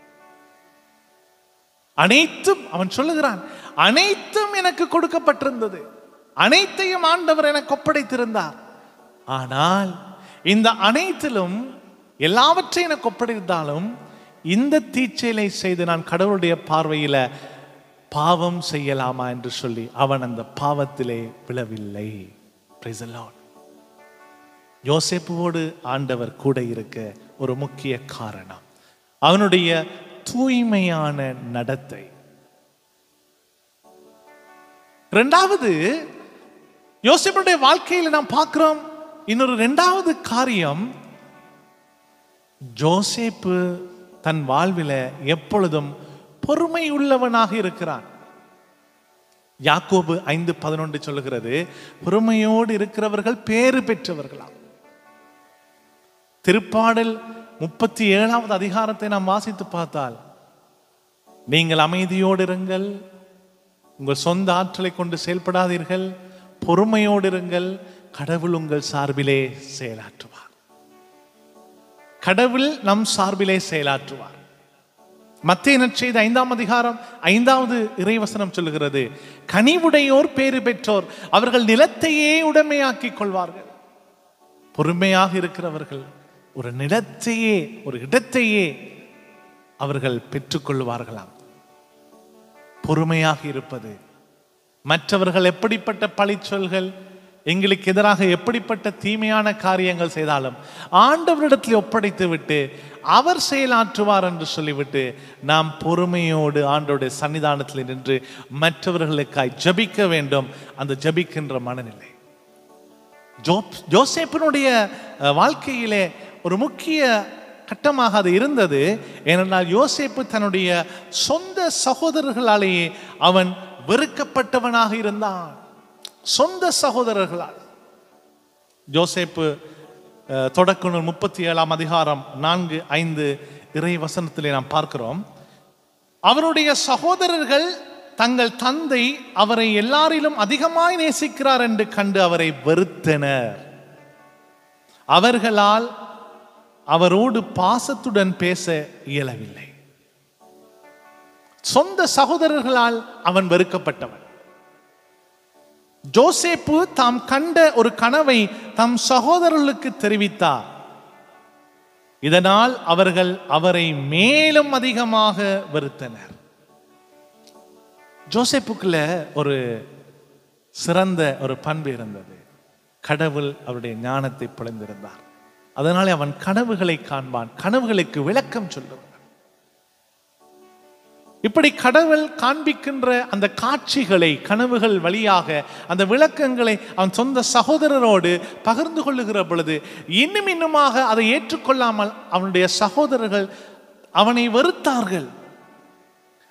அனைத்தும் அவன் சொல்லுகிறான் அனைத்தும் எனக்கு கொடுக்கப்பட்டிருந்தது அனைத்தையும் ஆண்டவர் எனக்கு ஒப்படைத்திருந்தார் ஆனால் இந்த அனைத்திலும் எல்லாவற்றையும் எனக்கு ஒப்படைத்தாலும் இந்த தீச்செயலை செய்து நான் கடவுளுடைய பார்வையில பாவம் செய்யலாமா என்று சொல்லி அவன் அந்த பாவத்திலே விழவில்லை Praise the Lord. யோசேப்புவோடு ஆண்டவர் கூட இருக்க ஒரு முக்கிய காரணம் அவனுடைய தூய்மையான நடத்தை இரண்டாவது யோசேப்புடைய வாழ்க்கையில் நாம் பார்க்கிறோம் இன்னொரு இரண்டாவது காரியம் ஜோசேப்பு தன் வாழ்வில எப்பொழுதும் பொறுமை உள்ளவனாக இருக்கிறான் யாக்கோபு ஐந்து பதினொன்று சொல்லுகிறது பொறுமையோடு இருக்கிறவர்கள் பேறு பெற்றவர்களாம் திருப்பாடல் முப்பத்தி ஏழாவது அதிகாரத்தை நாம் வாசித்து பார்த்தால் நீங்கள் அமைதியோடு இருங்கள் உங்கள் சொந்த ஆற்றலை கொண்டு செயல்படாதீர்கள் பொறுமையோடு இருங்கள் கடவுள் உங்கள் சார்பிலே செயலாற்றுவார் கடவுள் நம் சார்பிலே செயலாற்றுவார் மத்திய நற்செய்தி ஐந்தாம் அதிகாரம் ஐந்தாவது இறைவசனம் சொல்லுகிறது கனிவுடையோர் பேறு பெற்றோர் அவர்கள் நிலத்தையே உடைமையாக்கிக் கொள்வார்கள் பொறுமையாக இருக்கிறவர்கள் ஒரு நிலத்தையே ஒரு இடத்தையே அவர்கள் பெற்றுக்கொள்வார்களாம் பொறுமையாக இருப்பது மற்றவர்கள் எப்படிப்பட்ட பழிச்சொல்கள் எங்களுக்கு எதிராக எப்படிப்பட்ட தீமையான காரியங்கள் செய்தாலும் ஆண்டவரிடத்தில் ஒப்படைத்து விட்டு அவர் செயலாற்றுவார் என்று சொல்லிவிட்டு நாம் பொறுமையோடு ஆண்டோடைய சன்னிதானத்தில் நின்று மற்றவர்களுக்காய் ஜபிக்க வேண்டும் அந்த ஜபிக்கின்ற மனநிலை ஜோப் ஜோசேப்பினுடைய அஹ், வாழ்க்கையிலே ஒரு முக்கிய கட்டமாக அது இருந்தது ஏனென்றால் யோசேப்பு தன்னுடைய சொந்த சகோதரர்களாலேயே அவன் வெறுக்கப்பட்டவனாக இருந்தான் சொந்த சகோதரர்களால் ஜோசேப்பு அஹ், தொடக்க நூல் முப்பத்தி ஏழாம் அதிகாரம் நான்கு ஐந்து இறை வசனத்திலே நாம் பார்க்கிறோம் அவருடைய சகோதரர்கள் தங்கள் தந்தை அவரை எல்லாரிலும் அதிகமாய் நேசிக்கிறார் என்று கண்டு அவரை வெறுத்தனர் அவர்களால் அவரோடு பாசத்துடன் பேச இயலவில்லை சொந்த சகோதரர்களால் அவன் வெறுக்கப்பட்டவன் ஜோசேப்பு தாம் கண்ட ஒரு கனவை தம் சகோதரர்களுக்கு தெரிவித்தார் இதனால் அவர்கள் அவரை மேலும் அதிகமாக வெறுத்தனர் ஜோசேப்புக்குள்ள ஒரு சிறந்த ஒரு பண்பு இருந்தது கடவுள் அவருடைய ஞானத்தை பிளந்திருந்தார் அதனாலே அவன் கனவுகளை காண்பான் கனவுகளுக்கு விளக்கம் சொல்லுவான் இப்படி கடவுள் காண்பிக்கின்ற அந்த காட்சிகளை கனவுகள் வழியாக அந்த விளக்கங்களை அவன் சொந்த சகோதரரோடு பகிர்ந்து கொள்ளுகிற பொழுது இன்னும் இன்னுமாக அதை ஏற்றுக்கொள்ளாமல் அவனுடைய சகோதரர்கள் அவனை வெறுத்தார்கள்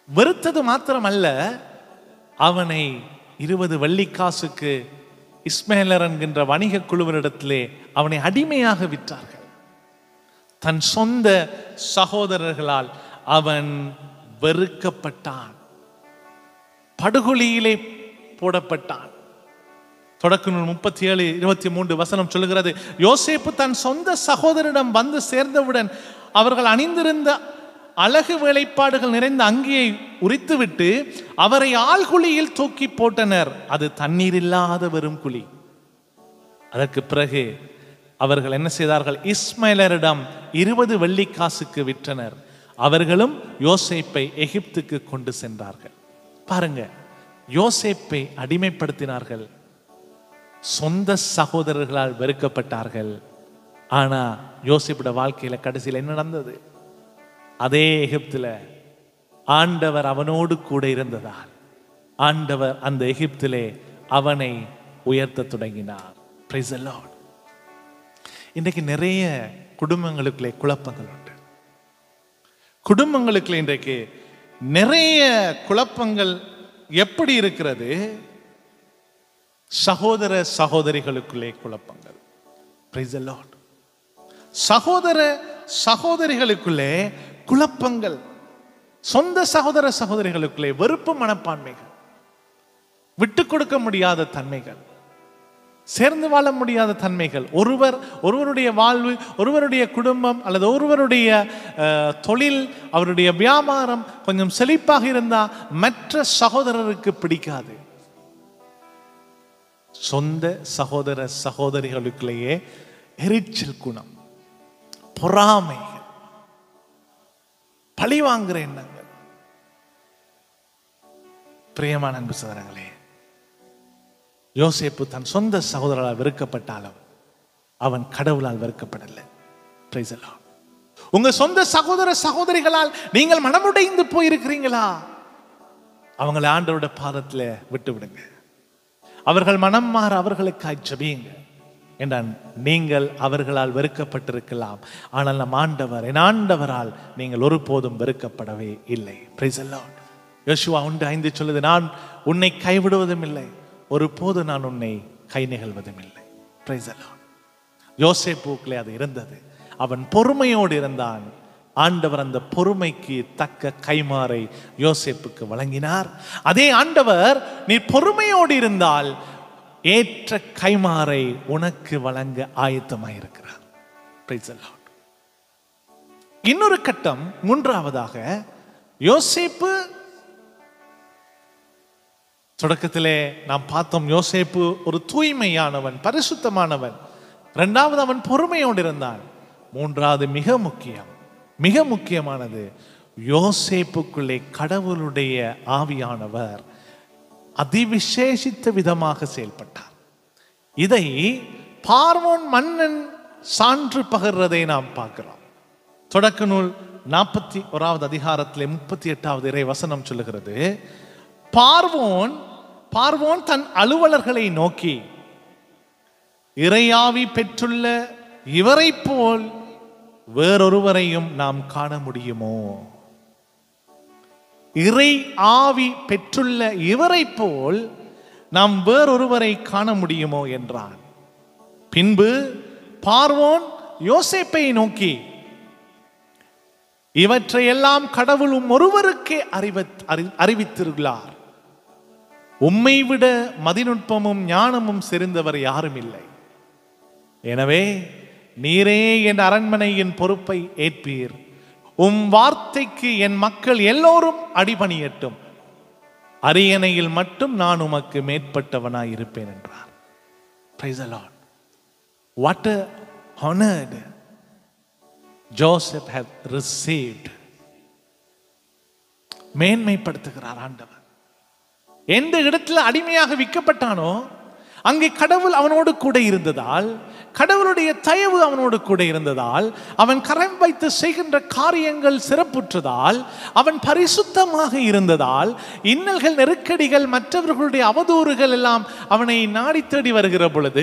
வெறுத்தது மாத்திரமல்ல அவனை இருபது வெள்ளிக்காசுக்கு இஸ்மேலர் என்கின்ற வணிக குழுவினிடத்திலே அவனை அடிமையாக விற்றார்கள் தன் சொந்த சகோதரர்களால் அவன் வெறுக்கப்பட்டான் படுகொலியிலே போடப்பட்டான் தொடக்க நூல் முப்பத்தி ஏழு இருபத்தி மூன்று வசனம் சொல்லுகிறது யோசேப்பு தன் சொந்த சகோதரிடம் வந்து சேர்ந்தவுடன் அவர்கள் அணிந்திருந்த அழகு வேலைப்பாடுகள் நிறைந்த அங்கியை உரித்துவிட்டு அவரை ஆழ்குழியில் தூக்கி போட்டனர் அது தண்ணீர் இல்லாத வெறும் குழி அதற்கு பிறகு அவர்கள் என்ன செய்தார்கள் இஸ்மேலரிடம் இருபது வெள்ளிக்காசுக்கு விற்றனர் அவர்களும் யோசேப்பை எகிப்துக்கு கொண்டு சென்றார்கள் பாருங்க யோசேப்பை அடிமைப்படுத்தினார்கள் சொந்த சகோதரர்களால் வெறுக்கப்பட்டார்கள் ஆனா யோசேப்போட வாழ்க்கையில கடைசியில் என்ன நடந்தது அதே எகிப்துல ஆண்டவர் அவனோடு கூட இருந்ததால் ஆண்டவர் அந்த எகிப்திலே அவனை உயர்த்த தொடங்கினார் Praise the Lord. இன்றைக்கு நிறைய குடும்பங்களுக்குள்ளே குழப்பங்கள் உண்டு குடும்பங்களுக்குள்ள இன்றைக்கு நிறைய குழப்பங்கள் எப்படி இருக்கிறது சகோதர சகோதரிகளுக்குள்ளே குழப்பங்கள் Praise the Lord. சகோதர சகோதரிகளுக்குள்ளே குழப்பங்கள் சொந்த சகோதர சகோதரிகளுக்குள்ளே வெறுப்பு மனப்பான்மைகள் விட்டு கொடுக்க முடியாத தன்மைகள் சேர்ந்து வாழ முடியாத தன்மைகள் ஒருவர் ஒருவருடைய வாழ்வு ஒருவருடைய குடும்பம் அல்லது ஒருவருடைய அஹ், தொழில் அவருடைய வியாபாரம் கொஞ்சம் செழிப்பாக இருந்தா மற்ற சகோதரருக்கு பிடிக்காது சொந்த சகோதர சகோதரிகளுக்குள்ளேயே எரிச்சல் குணம் பொறாமைகள் பழி வாங்குற எண்ணங்கள் பிரியமான அன்பு சகோதரங்களே யோசேப்பு தன் சொந்த சகோதரரால் வெறுக்கப்பட்டாலும் அவன் கடவுளால் வெறுக்கப்படலை Praise the Lord. உங்க சொந்த சகோதர சகோதரிகளால் நீங்கள் மனமுடைந்து போயிருக்கிறீங்களா அவங்களை ஆண்டவரோட பாதத்துல விட்டு விடுங்க அவர்கள் மனம் மாற அவர்களுக்காய் ஜெபியுங்க என்றான் நீங்கள் அவர்களால் வெறுக்கப்பட்டிருக்கலாம் ஆனால் நம் ஆண்டவர் என் ஆண்டவரால் நீங்கள் ஒருபோதும் வெறுக்கப்படவே இல்லை Praise the Lord. யோசுவா உண்டு ஐந்து சொல்லுது நான் உன்னை கைவிடுவதும் இல்லை ஒருபோது நான் உன்னை கை நிகழ்வதும் இல்லை Praise the Lord. யோசேப்புக்குள்ளே அது இருந்தது அவன் பொறுமையோடு இருந்தான் ஆண்டவர் அந்த பொறுமைக்கு தக்க கைமாறை யோசேப்புக்கு வழங்கினார் அதே ஆண்டவர் நீ பொறுமையோடு இருந்தால் ஏற்ற கைமாறை உனக்கு வழங்க ஆயத்தமாயிருக்கிறார் Praise the Lord. இன்னொரு கட்டம் மூன்றாவதாக யோசேப்பு தொடக்கத்திலே நாம் பார்த்தோம் யோசேப்பு ஒரு தூய்மையானவன் பரிசுத்தமானவன் இரண்டாவது அவன் பொறுமையோடு இருந்தான் மூன்றாவது மிக முக்கியம் மிக முக்கியமானது யோசேப்புக்குள்ளே கடவுளுடைய ஆவியானவர் அதிவிசேஷித்த விதமாக செயல்பட்டார் இதை பார்வோன் மன்னன் சான்று பகர்றதை நாம் பார்க்கிறோம் தொடக்க நூல் நாற்பத்தி ஓராவது அதிகாரத்திலே முப்பத்தி எட்டாவது இறை வசனம் சொல்லுகிறது பார்வோன் பார்வோன் தன் அலுவலர்களை நோக்கி இறையாவி பெற்றுள்ள இவரைப் போல் வேறொருவரையும் நாம் காண முடியுமோ இறை ஆவி பெற்றுள்ள இவரைப் போல் நாம் வேறொருவரை காண முடியுமோ என்றான் பின்பு பார்வோன் யோசேப்பை நோக்கி இவற்றையெல்லாம் கடவுளும் ஒருவருக்கே அறிவ அறி- அறிவித்திருக்கிறார் உம்மை விட மதிநுட்பமும் ஞானமும் செறிந்தவர் யாரும் இல்லை எனவே நீரே என் அரண்மனையின் பொறுப்பை ஏற்பீர் உம் வார்த்தைக்கு என் மக்கள் எல்லோரும் அடிபணியட்டும் அரியணையில் மட்டும் நான் உமக்கு மேற்பட்டவனாய் இருப்பேன் என்றார் Praise the Lord. What a honored Joseph had received. மேன்மைப்படுத்துகிறார் ஆண்டவர் எந்த இடத்துல அடிமையாக விற்கப்பட்டானோ அங்கே கடவுள் அவனோடு கூட இருந்ததால் கடவுளுடைய தயவு அவனோடு கூட இருந்ததால் அவன் கரம் வைத்து செய்கின்ற காரியங்கள் சிறப்புற்றதால் அவன் பரிசுத்தமாக இருந்ததால் இன்னல்கள் நெருக்கடிகள் மற்றவர்களுடைய அவதூறுகள் எல்லாம் அவனை நாடி தேடி வருகிற பொழுது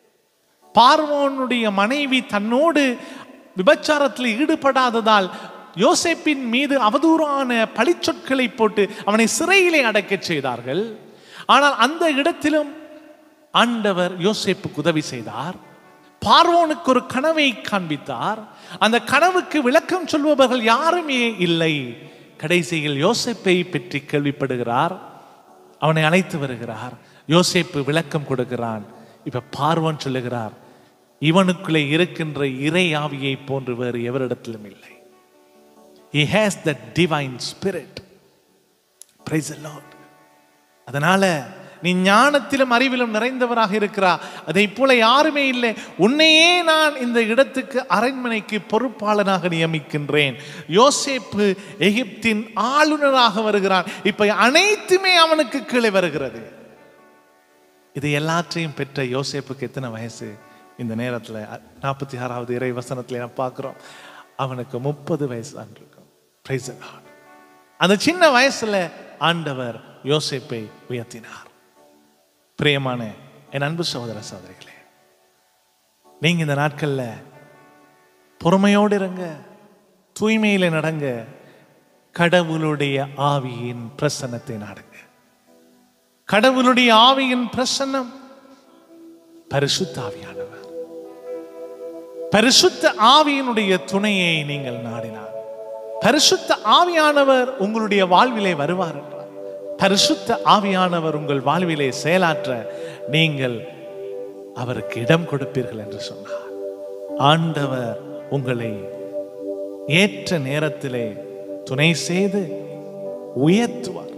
பார்வோனுடைய மனைவி தன்னோடு விபச்சாரத்தில் ஈடுபடாததால் யோசேப்பின் மீது அவதூறான பழிச்சொற்களை போட்டு அவனை சிறையிலே அடைக்கச் செய்தார்கள் ஆனால் அந்த இடத்திலும் ஆண்டவர் யோசேப்புக்கு உதவி செய்தார் பார்வோனுக்கு ஒரு கனவை காண்பித்தார் அந்த கனவுக்கு விளக்கம் சொல்பவர்கள் யாருமே இல்லை கடைசியில் யோசேப்பை பற்றி கேள்விப்படுகிறார் அவனை அழைத்து வருகிறார் யோசேப்பு விளக்கம் கொடுக்கிறான் இப்ப பார்வோன் சொல்லுகிறார் இவனுக்குள்ளே இருக்கின்ற இறை ஆவியை போன்று வேறு எவரிடத்திலும் இல்லை he has that divine spirit praise the lord அதனால நீ ஞானத்திலும் அறிவிலும் நிறைந்தவராக இருக்கிறா அதை போல யாருமே இல்லை உன்னையே நான் இந்த இடத்துக்கு அரண்மனைக்கு பொறுப்பாளனாக நியமிக்கின்றேன் யோசேப்பு எகிப்தின் ஆளுநராக வருகிறான் இப்ப அனைத்துமே அவனுக்கு கீழே வருகிறது இது எல்லாற்றையும் பெற்ற யோசேப்புக்கு எத்தனை வயசு இந்த நேரத்தில் நாற்பத்தி ஆறாவது இறை வசனத்தில் நான் பார்க்குறோம் அவனுக்கு முப்பது வயசு தான் இருக்கும் Praise the Lord. அந்த சின்ன வயசுல ஆண்டவர் யோசேப்பை உயர்த்தினார் பிரியமான என் அன்பு சகோதர சகோதரிகளே நீங்க இந்த நாட்கள்ல பொறுமையோடு இருங்க தூய்மையில நடங்க கடவுளுடைய ஆவியின் பிரசன்னத்தை நாடுங்க கடவுளுடைய ஆவியின் பிரசன்னம் பரிசுத்த ஆவியானவர் பரிசுத்த ஆவியினுடைய துணையை நீங்கள் நாடினார் பரிசுத்த ஆவியானவர் உங்களுடைய வாழ்விலே வருவார் என்றார் பரிசுத்த ஆவியானவர் உங்கள் வாழ்விலே செயலாற்ற நீங்கள் அவருக்கு இடம் கொடுப்பீர்கள் என்று சொன்னார் ஆண்டவர் உங்களை ஏற்ற நேரத்திலே துணை செய்து உயர்த்துவார்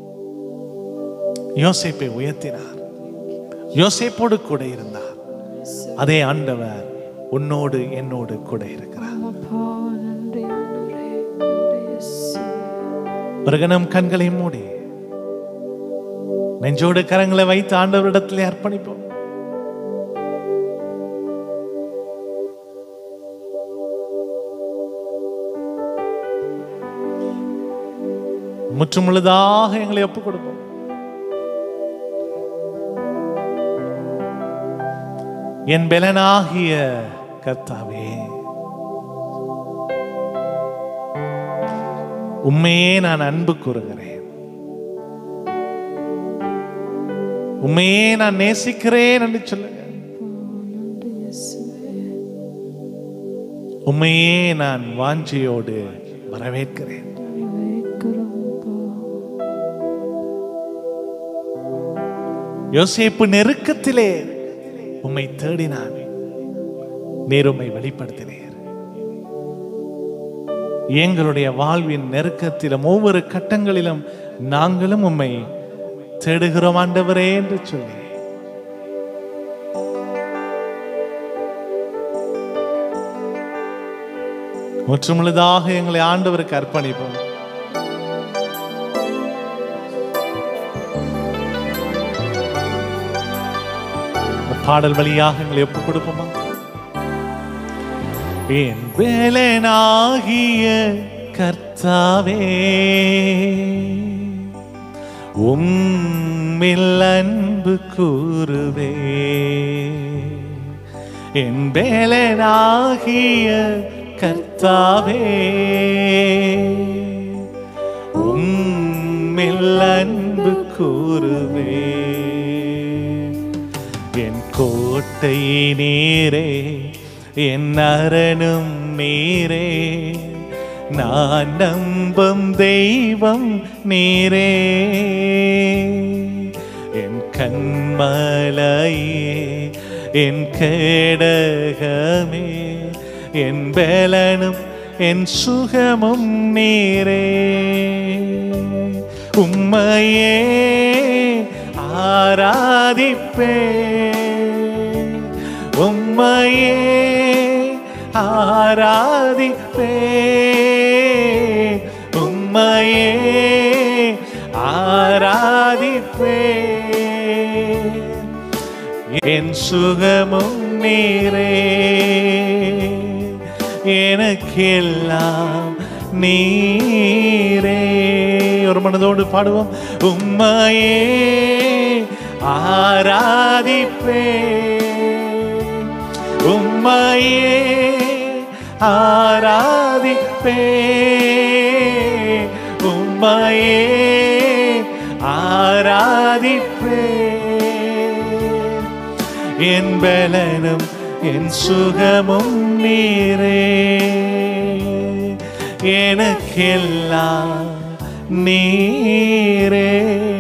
யோசேப்பை உயர்த்தினார் யோசேப்போடு கூட இருந்தார் அதே ஆண்டவர் உன்னோடு என்னோடு கூட இருக்கிறார் அப்பா நன்றி ஆண்டவரே நன்றி இயேசு. ஒரு கணம் கண்களை மூடி நெஞ்சோடு கரங்களை வைத்து ஆண்டவரிடத்திலே அர்ப்பணிப்போம் முற்றுமுழுதாக எங்களை ஒப்புக் கொடுப்போம் என் பலனாகிய கர்த்தாவே உண்மையே நான் அன்பு கூறுகிறேன் உண்மையே நான் நேசிக்கிறேன் என்று சொல்லுங்க நன்றி இயேசுவே. உண்மையே நான் வாஞ்சியோடு வரவேற்கிறேன் வரவேற்கிறோம் அப்பா. யோசேப்பு நெருக்கத்திலே உம்மை தேடினான் நீர் உம்மை வெளிப்படுத்தினீர் எங்களுடைய வாழ்வின் நெருக்கத்திலும் ஒவ்வொரு கட்டங்களிலும் நாங்களும் உம்மை தேடுகிறோம் ஆண்டவரே என்று சொல்லி முற்றுமுழுதாக எங்களை ஆண்டவருக்கு அர்ப்பணிப்போம் இந்த பாடல் வழியாக எங்களை ஒப்புக் கொடுப்போமா என் வேலனாகிய கர்த்தாவே உம்மில் அன்பு கூறுவே என் வேலனாகிய கர்த்தாவே உம்மில் அன்பு கூறுவே என் கோட்டை நீரே என் அரணும் நீரே நான் நம்பும் தெய்வம் நீரே என் கண்மலையே என் கேடகமே என் பலனும் என் சுகமும் நீரே உம்மையே ஆராதிப்பே உம்மையே ஆராதிப்பே உம்மையே ஆராதிப்பே என் சுகமும் நீரே எனக்கெல்லாம் நீரே ஒரு மனதோடு பாடுவோம் உம்மையே ஆராதிப்பே உம்மையே ஆராதிப்பே ஆராதிப்பே உம்மையே ஆராதிப்பே என் பலனும் என் சுகமும் நீரே எனக்கெல்லாம் நீரே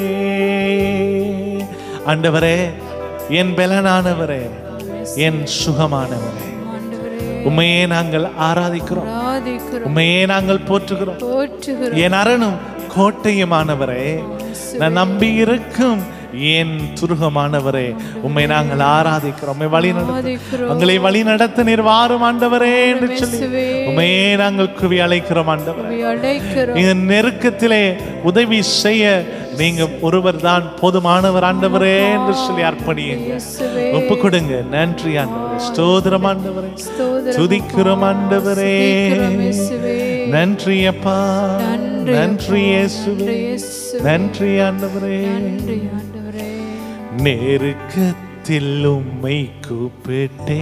ஆண்டவரே என் பலனானவரே என் சுகமானவரே ஆண்டவரே உண்மையே நாங்கள் ஆராதிக்கிறோம் ஆராதிக்கிறோம் உண்மையே நாங்கள் போற்றுகிறோம் போற்றுகிறோம் என் அரணும் கோட்டையுமானவரே நான் நம்பி இருக்கும் என் துருகமானவரே உம்மை நாங்கள் ஆராதிக்கிறோம் உம்மை வழி நடத்த ஆராதிக்கிறோம் உங்களை வழி நடத்த நீர் வாரும் ஆண்டவரே என்று சொல்லி இயேசுவே. உண்மையே நாங்கள் குவி அழைக்கிறோம் ஆண்டவரே உம்மை அழைக்கிறோம் இந்த நெருக்கத்திலே உதவி செய்ய நீங்க ஒருவர் தான் போதுமானவர் ஆண்டவரே என்று சொல்லி அர்ப்பணியுங்க இயேசுவே ஒப்பு கொடுங்க நன்றி ஆண்டவரே ஸ்தோத்திரம் ஆண்டவரே ஸ்தோத்திரம் துதிக்கிறோம் ஆண்டவரே துதிக்கிறோம் இயேசுவே. நன்றி அப்பா நன்றி நன்றி இயேசுவே நன்றி இயேசுவே. நன்றி ஆண்டவரே நன்றி ஆண்டவரே நெருக்கத்தில் உம்மை கூப்பிட்டே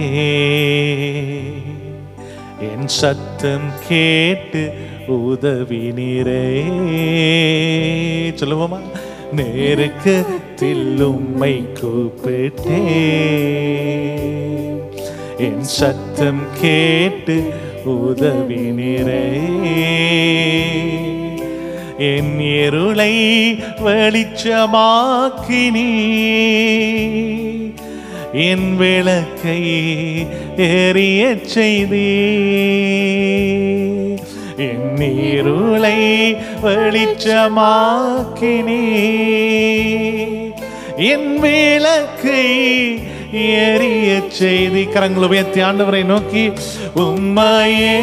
என் சத்தம் கேட்டு உதவினீரே சொல்லுவோமா நெருக்கத்தில் உம்மை கூப்பிட்டே என் சத்தம் கேட்டு உதவினீரே என் இருளை வெளிச்சமாக்கினீ என் விளக்கை எரியச் செய்தீ என் இருளை வெளிச்சமாக்கினீ என் விளக்கை எரியச் செய்தி கரங்களை உயர்த்தி ஆண்டவரை நோக்கி உம்மையே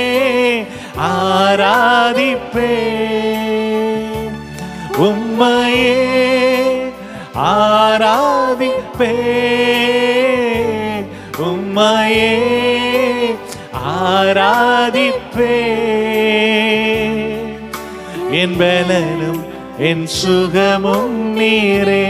ஆராதிப்பே உம்மையே ஆராதிப்பே உம்மையே ஆராதிப்பே என் பலனும் என் சுகமும் நீரே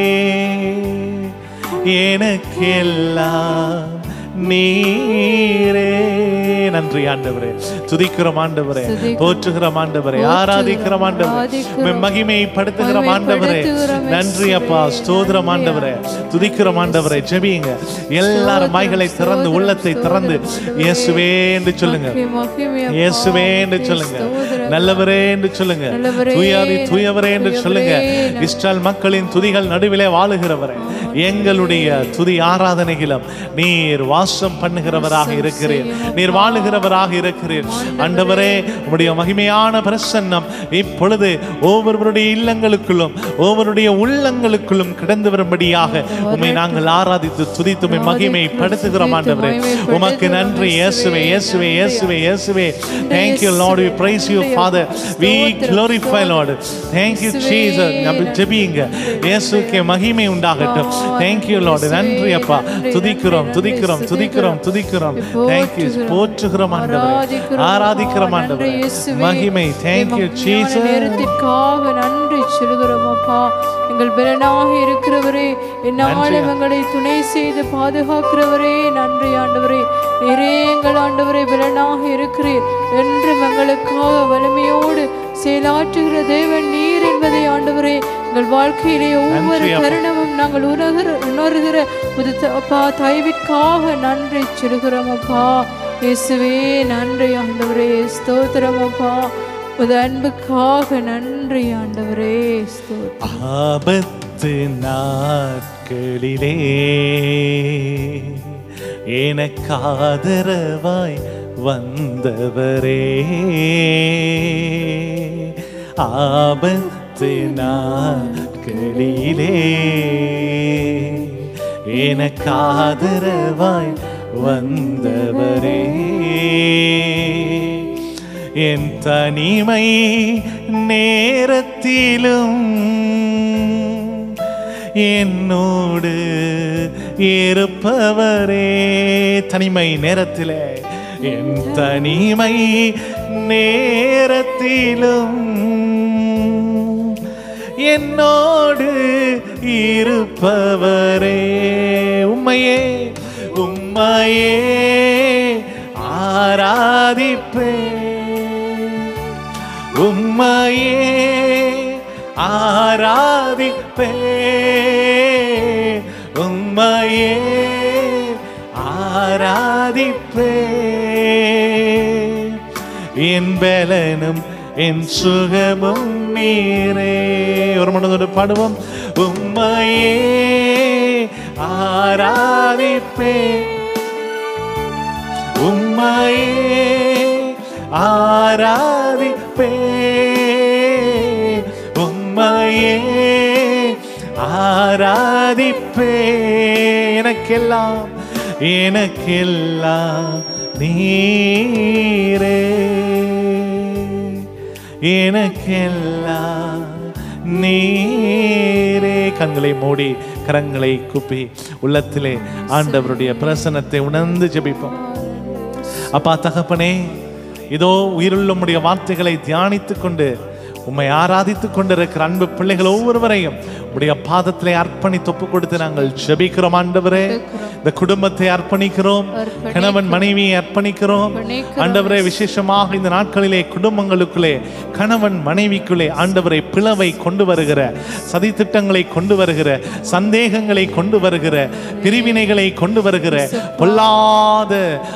எனக்கெல்லாம் நீரே நன்றி ஆண்டவரே துதிக்கிறோம் ஆண்டவரே துதிக்கிறோம். போற்றுகிறோம் ஆண்டவரே போற்றுகிறோம், ஆராதிக்கிறோம் ஆண்டவரே ஆராதிக்கிறோம். உம்மை மகிமைப்படுத்துகிறோம் ஆண்டவரே மகிமைப்படுத்துகிறோம், நன்றி இயேசுவே. அப்பா ஸ்தோத்திரம் ஆண்டவரே துதிக்கிறோம் ஆண்டவரே ஜெபியுங்க எல்லாரும் வாய்களை திறந்து ஸ்தோத்திரம், உள்ளத்தை திறந்து ஸ்தோத்திரம், இயேசுவே என்று சொல்லுங்க மகிமை, மகிமை அப்பா. இயேசுவே என்று சொல்லுங்க ஸ்தோத்திரம். நல்லவரே என்று சொல்லுங்க நல்லவரே, தூயாதி தூயவரே என்று தூயவரே, சொல்லுங்க நல்ல- இஸ்ரேல் மக்களின் துதிகள் நடுவிலே வாழுகிறவரே எங்களுடைய துதி ஆராதனைகளும் நீர் வாசம் பண்ணுகிறவராக இருக்கிறீர் நீர் வாழுகிறவராக இருக்கிறீர் ஆண்டவரே உம்முடைய மகிமையான பிரசன்னம் இப்பொழுது ஒவ்வொருவருடைய இல்லங்களுக்குள்ளும் ஒவ்வொருடைய உள்ளங்களுக்குள்ளும் கிடந்து வரும்படியாக உம்மை நாங்கள் ஆராதித்து துதித்து உம்மை மகிமைப்படுத்துகிறோம் ஆண்டவரே உமக்கு நன்றி இயேசுவே இயேசுவே இயேசுவே இயேசுவே thank you lord we praise you father we glorify lord thank you jesus நம்ம ஜெபிங்க இயேசுவுக்கு மகிமை உண்டாகட்டும் thank you lord நன்றி அப்பா துதிக்கிறோம் துதிக்கிறோம் துதிக்கிறோம் துதிக்கிறோம் thank you போற்றுகிறோம் ஆண்டவரே ஆராதிக்கிறோம் ஆண்டவரே மகிமை thank you jesus நேரத்திற்காக நன்றி சொல்கிறோம் அப்பா எங்கள் பலனாக இருக்கிறவரே என்னாலும் எங்களை துணை செய்து பாதுகாக்கிறவரே நன்றி ஆண்டவரே நிறைய எங்கள் ஆண்டவரே பலனாக இருக்கிறீர் என்றும் எங்களுக்காக வலிமையோடு செயலாற்றுகிற தேவன் நீர் என்பதை ஆண்டவரே எங்கள் வாழ்க்கையிலே ஒவ்வொரு நன்றி அப்பா. தருணமும் நாங்கள் உணர்கிற உணர்கிற புது த- அப்பா தயவிற்காக நன்றி சொல்கிறோம் அப்பா இயேசுவே நன்றி ஆண்டவரே ஸ்தோத்திரம் அப்பா உது அன்புக்காக நன்றி ஆண்டவரே ஸ்தோத்திரம் ஆபத்து நாட்களிலே எனக்காதரவாய் வந்தவரே ஆபத்து நாட்களிலே எனக்காதரவாய் வந்தவரே என் தனிமை நேரத்திலும் என்னோடு இருப்பவரே தனிமை நேரத்திலே என் தனிமை நேரத்திலும் என்னோடு இருப்பவரே உம்மையே உம்மையே ஆராதிப்பேன் ஆராதிப்பே என் பலனும் என் சுகமும் நீரே ஒரு மனதோடு பாடுவோம் உம்மையே ஆராதிப்பே உம்மையே ஆராதிப்பே உம்மையே ஆராதிப்பே எனக்கெல்லாம் எனக்கெல்லாம் நீரே எனக்கெல்லாம் நீரே கண்களை மூடி கரங்களை குப்பி உள்ளத்திலே ஆண்டவருடைய பிரசன்னத்தை உணர்ந்து ஜெபிப்போம் அப்பா தகப்பனே இதோ உயிருள்ள உம்முடைய வார்த்தைகளை தியானித்துக் கொண்டு உம்மை ஆராதித்துக் கொண்டிருக்கிற அன்பு பிள்ளைகள் ஒவ்வொருவரையும் உம்முடைய பாதத்திலே அர்ப்பணித்து ஒப்பு கொடுத்து நாங்கள் ஜெபிக்கிறோம் ஆண்டவரே இந்த குடும்பத்தை அர்ப்பணிக்கிறோம் கணவன் மனைவியை அர்ப்பணிக்கிறோம் ஆண்டவரே விசேஷமாக இந்த நாட்களிலே குடும்பங்களுக்குள்ளே கணவன் மனைவிக்குள்ளே ஆண்டவரை பிளவை கொண்டு வருகிற சதித்திட்டங்களை கொண்டு வருகிற சந்தேகங்களை கொண்டு வருகிற பிரிவினைகளை கொண்டு வருகிற பொல்லாத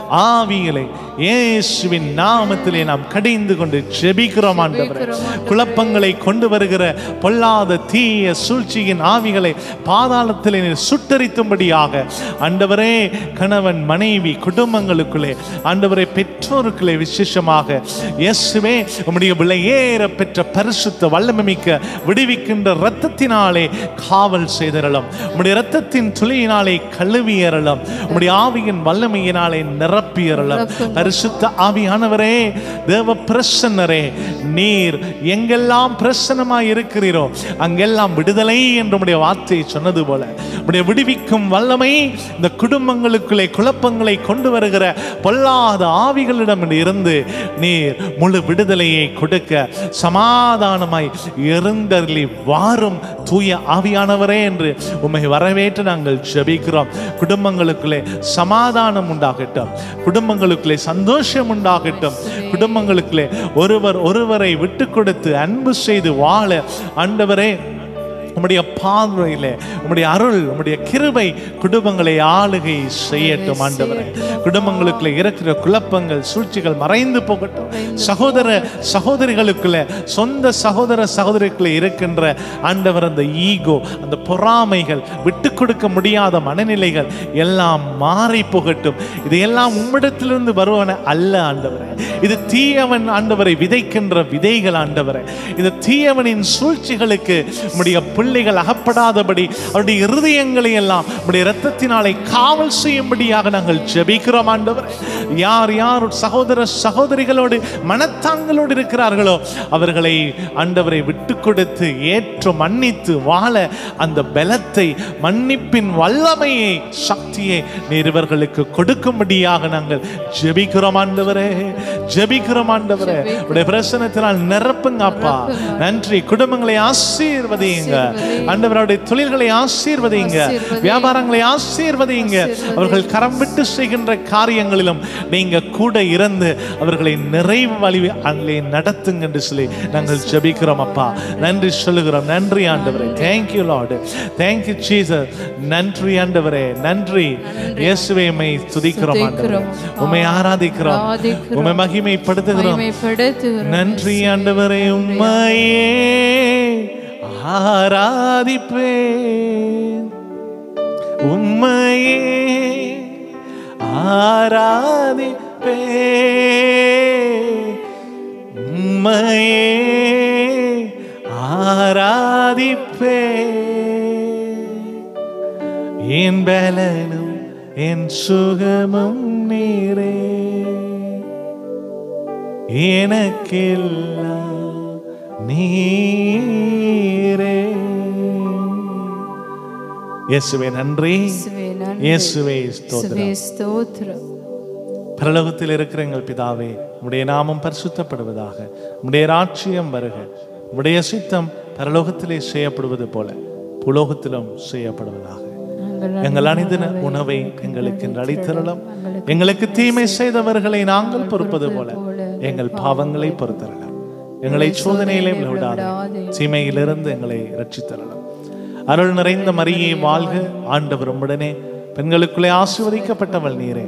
ஆவிகளை இயேசுவின் நாமத்திலே நாம் கடிந்து கொண்டு ஜெபிக்கிறோம் ஆண்டவரே குழப்பங்களை கொண்டு வருகிற பொல்லாத தீய சூழ்ச்சியின் ஆவிகளை பாதாளத்திலே நீர் சுட்டரித்தும்படியாக ஆண்டவரே கணவன் மனைவி குடும்பங்களுக்குள்ளே ஆண்டவரே பெற்றோருக்குள்ளே விசேஷமாக இயேசுவே உம்முடைய விலையேற பெற்ற பரிசுத்த வல்லமைமிக்க விடுவிக்கின்ற இரத்தத்தினாலே காவல் செய்தரலாம் உம்முடைய இரத்தத்தின் துளியினாலே கழுவியறலாம் உம்முடைய ஆவியின் வல்லமையினாலே நிரப்பியறலாம் பரிசுத்த ஆவியானவரே தேவ பிரசன்னரே நீர் எங்கெல்லாம் பிரசன்னமாய் இருக்கிறீரோ அங்கெல்லாம் விடுதலை என்று உம்முடைய வார்த்தையை சொன்னது போல உம்முடைய விடுவிக்கும் வல்லமை இந்த குடும்பங்களுக்குள்ளே குழப்பங்களை கொண்டு வருகிற பொல்லாத ஆவிகளிடம் இருந்து நீர் முழு விடுதலையை கொடுக்க சமாதானமாய் இருந்தருளி வாரும் தூய ஆவியானவரே என்று உம்மை வரவேற்று நாங்கள் ஜெபிக்கிறோம் குடும்பங்களுக்குள்ளே சமாதானம் உண்டாகட்டும் குடும்பங்களுக்குள்ளே சந்தோஷம் உண்டாகட்டும் குடும்பங்களுக்குள்ளே ஒருவர் ஒருவரை விட்டு கொடுத்து அன்பு செய்து வாழ ஆண்டவரே உம்முடைய பார்வையிலே உம்முடைய அருள் உம்முடைய கிருபை குடும்பங்களை ஆளுகை செய்யட்டும் ஆண்டவரே குடும்பங்களுக்குள்ள இருக்கிற குழப்பங்கள் சூழ்ச்சிகள் மறைந்து போகட்டும் சகோதர சகோதரிகளுக்குள்ள சொந்த சகோதர சகோதரிக்குள்ள இருக்கின்ற ஆண்டவர் அந்த ஈகோ அந்த பொறாமைகள் விட்டு கொடுக்க முடியாத மனநிலைகள் எல்லாம் மாறி போகட்டும் இதையெல்லாம் உம்மிடத்திலிருந்து வருவன அல்ல ஆண்டவரே இது தீயவன் ஆண்டவரை விதைக்கின்ற விதைகள் ஆண்டவரே இது தீயவனின் சூழ்ச்சிகளுக்கு உம்முடைய பிள்ளைகள் அகப்படாதபடி அவருடைய இருதயங்களை எல்லாம் உடைய இரத்தத்தினாலே காவல் செய்யும்படியாக நாங்கள் ஜெபிக்கிறோம் ஆண்டவர் யார் யார் சகோதர சகோதரிகளோடு மனத்தாங்களோடு இருக்கிறார்களோ அவர்களை ஆண்டவரை விட்டு கொடுத்து ஏற்று மன்னித்து வாழ அந்த பலத்தை மன்னிப்பின் வல்லமையை சக்தியை நீர் இவர்களுக்கு கொடுக்கும்படியாக நாங்கள் ஜெபிக்கிறோம் ஆண்டவரே ஜெபிக்கிறோம் ஆண்டவரே உடைய பிரசனத்தினால் நிரப்புங்க அப்பா நன்றி குடும்பங்களை ஆசீர்வதிங்க ஆண்டவருடைய தொழில்களை ஆசீர்வதிங்க வியாபாரங்களை ஆசீர்வதிங்க அவர்கள் கரம் விட்டு செய்கின்ற காரியங்களிலும் நீங்க கூட இருந்து அவர்களை நிறைவு வழி அதிலே நடத்துங்க என்று சொல்லி நாங்கள் ஜெபிக்கிறோம் அப்பா நன்றி சொல்லுகிறோம் நன்றி ஆண்டவரே தேங்க்யூ லார்டு தேங்க்யூ ஜீசஸ் நன்றி ஆண்டவரே நன்றி இயேசுவை உம்மை துதிக்கிறோம் ஆண்டவரே உம்மை ஆராதிக்கிறோம் ஆராதிக்கிறோம். உம்மை மகிமைப்படுத்துகிறோம் மகிமைப்படுத்துகிறோம். நன்றி ஆண்டவரே உம்மையே ஆராதிப்பேன் உம்மையே ஆராதிப்பேன் உம்மையே ஆராதிப்பேன் என் பலனும் என் சுகமும் நீரே எனக்கெல்லாம் நீரே இயேசுவே நன்றி இயேசுவே நன்றி. இயேசுவே ஸ்தோத்திரம் இயேசுவே ஸ்தோத்திரம் பரலோகத்தில் இருக்கிற எங்கள் பிதாவே உம்முடைய நாமம் பரிசுத்தப்படுவதாக உம்முடைய ராட்சியம் வருக உம்முடைய சித்தம் பரலோகத்திலே செய்யப்படுவது போல புலோகத்திலும் செய்யப்படுவதாக நாங்கள் எங்கள் அணிதின உணவை எங்களுக்கு இன்று அளித்தரலாம் எங்களுக்கு தீமை செய்தவர்களை நாங்கள் பொறுப்பது போல எங்கள் பாவங்களை பொறுத்தரலாம் எங்களை சோதனையிலே விடாத தீமையிலிருந்து எங்களை ரட்சித்தரலாம் அருள் நிறைந்த மரியே வாழ்க ஆண்டவர் உம்முடனே பெண்களுக்குள்ளே ஆசீர்வதிக்கப்பட்டவள் நீரே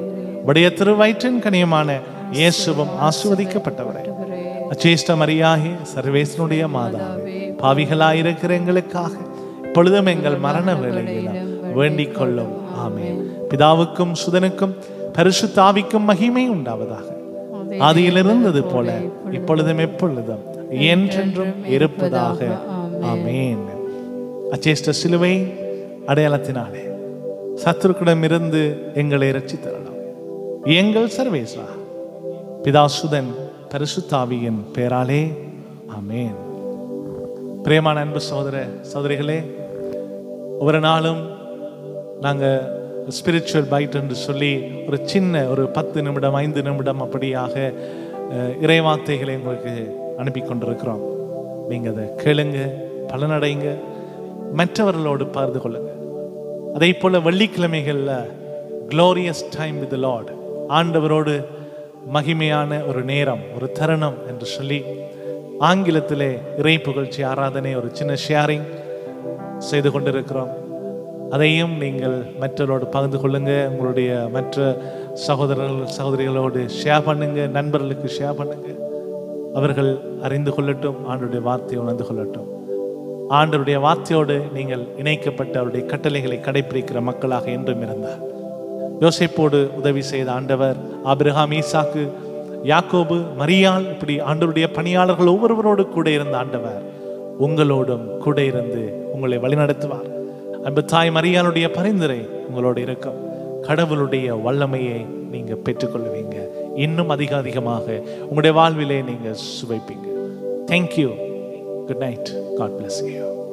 உடைய திருவயிற்றின் கனியமான இயேசுவும் ஆசிர்வதிக்கப்பட்டவரே அச்சேஷ்ட மரியாகி சர்வேசனுடைய மாதாவே பாவிகளாயிருக்கிற எங்களுக்காக இப்பொழுதும் எங்கள் மரண வேளையிலும் வேண்டிக் கொள்ளும் ஆமென் பிதாவுக்கும் சுதனுக்கும் பரிசுத்தாவிக்கும் மகிமை உண்டாவதாக ஆதியில் இருந்தது போல இப்பொழுதும் எப்பொழுதும் என்றென்றும் இருப்பதாக ஆமென் அச்சேஷ்ட சிலுவை அடையாளத்தினாலே சத்துருக்கிடமிருந்து எங்களை ரட்சித்தரலாம் எங்கள் சர்வேஸ்வா பிதாசுதன் பரிசுத்தாவியின் பேராலே ஆமென் பிரியமான அன்பு சகோதர சகோதரிகளே ஒவ்வொரு நாளும் நாங்கள் ஸ்பிரிச்சுவல் பைட் என்று சொல்லி ஒரு சின்ன ஒரு பத்து நிமிடம் ஐந்து நிமிடம் அப்படியாக அஹ், இறைவார்த்தைகளை உங்களுக்கு அனுப்பி கொண்டிருக்கிறோம் நீங்கள் அதை கேளுங்க பலனடைங்க மற்றவர்களோடு பகிர்ந்து கொள்ளுங்க அதே போல வெள்ளிக்கிழமைகளில் க்ளோரியஸ் டைம் வித் லார்ட் ஆண்டவரோடு மகிமையான ஒரு நேரம் ஒரு தருணம் என்று சொல்லி ஆங்கிலத்திலே இறை புகழ்ச்சி ஆராதனை ஒரு சின்ன ஷேரிங் செய்து கொண்டிருக்கிறோம் அதையும் நீங்கள் மற்றவரோடு பகிர்ந்து கொள்ளுங்க உங்களுடைய மற்ற சகோதரர்கள் சகோதரிகளோடு ஷேர் பண்ணுங்க நண்பர்களுக்கு ஷேர் பண்ணுங்க அவர்கள் அறிந்து கொள்ளட்டும் ஆண்டுடைய வார்த்தையை உணர்ந்து கொள்ளட்டும் ஆண்டவருடைய வார்த்தையோடு நீங்கள் இணைக்கப்பட்ட அவருடைய கட்டளைகளை கடைபிடிக்கிற மக்களாக என்றும் இருந்தார் யோசேப்போடு உதவி செய்த ஆண்டவர் ஆபிரகாம் ஈசாக்கு யாக்கோபு மரியாள் இப்படி ஆண்டவருடைய பணியாளர்கள் ஒவ்வொருவரோடு கூட இருந்த ஆண்டவர் உங்களோடும் கூட இருந்து உங்களை வழிநடத்துவார் அன்பு தாய் மரியாளுடைய பரிந்துரை உங்களோடு இருக்கும் கடவுளுடைய வல்லமையை நீங்க பெற்றுக்கொள்வீங்க இன்னும் அதிக அதிகமாக உங்களுடைய வாழ்விலே நீங்க சுவைப்பீங்க thank you good night God bless you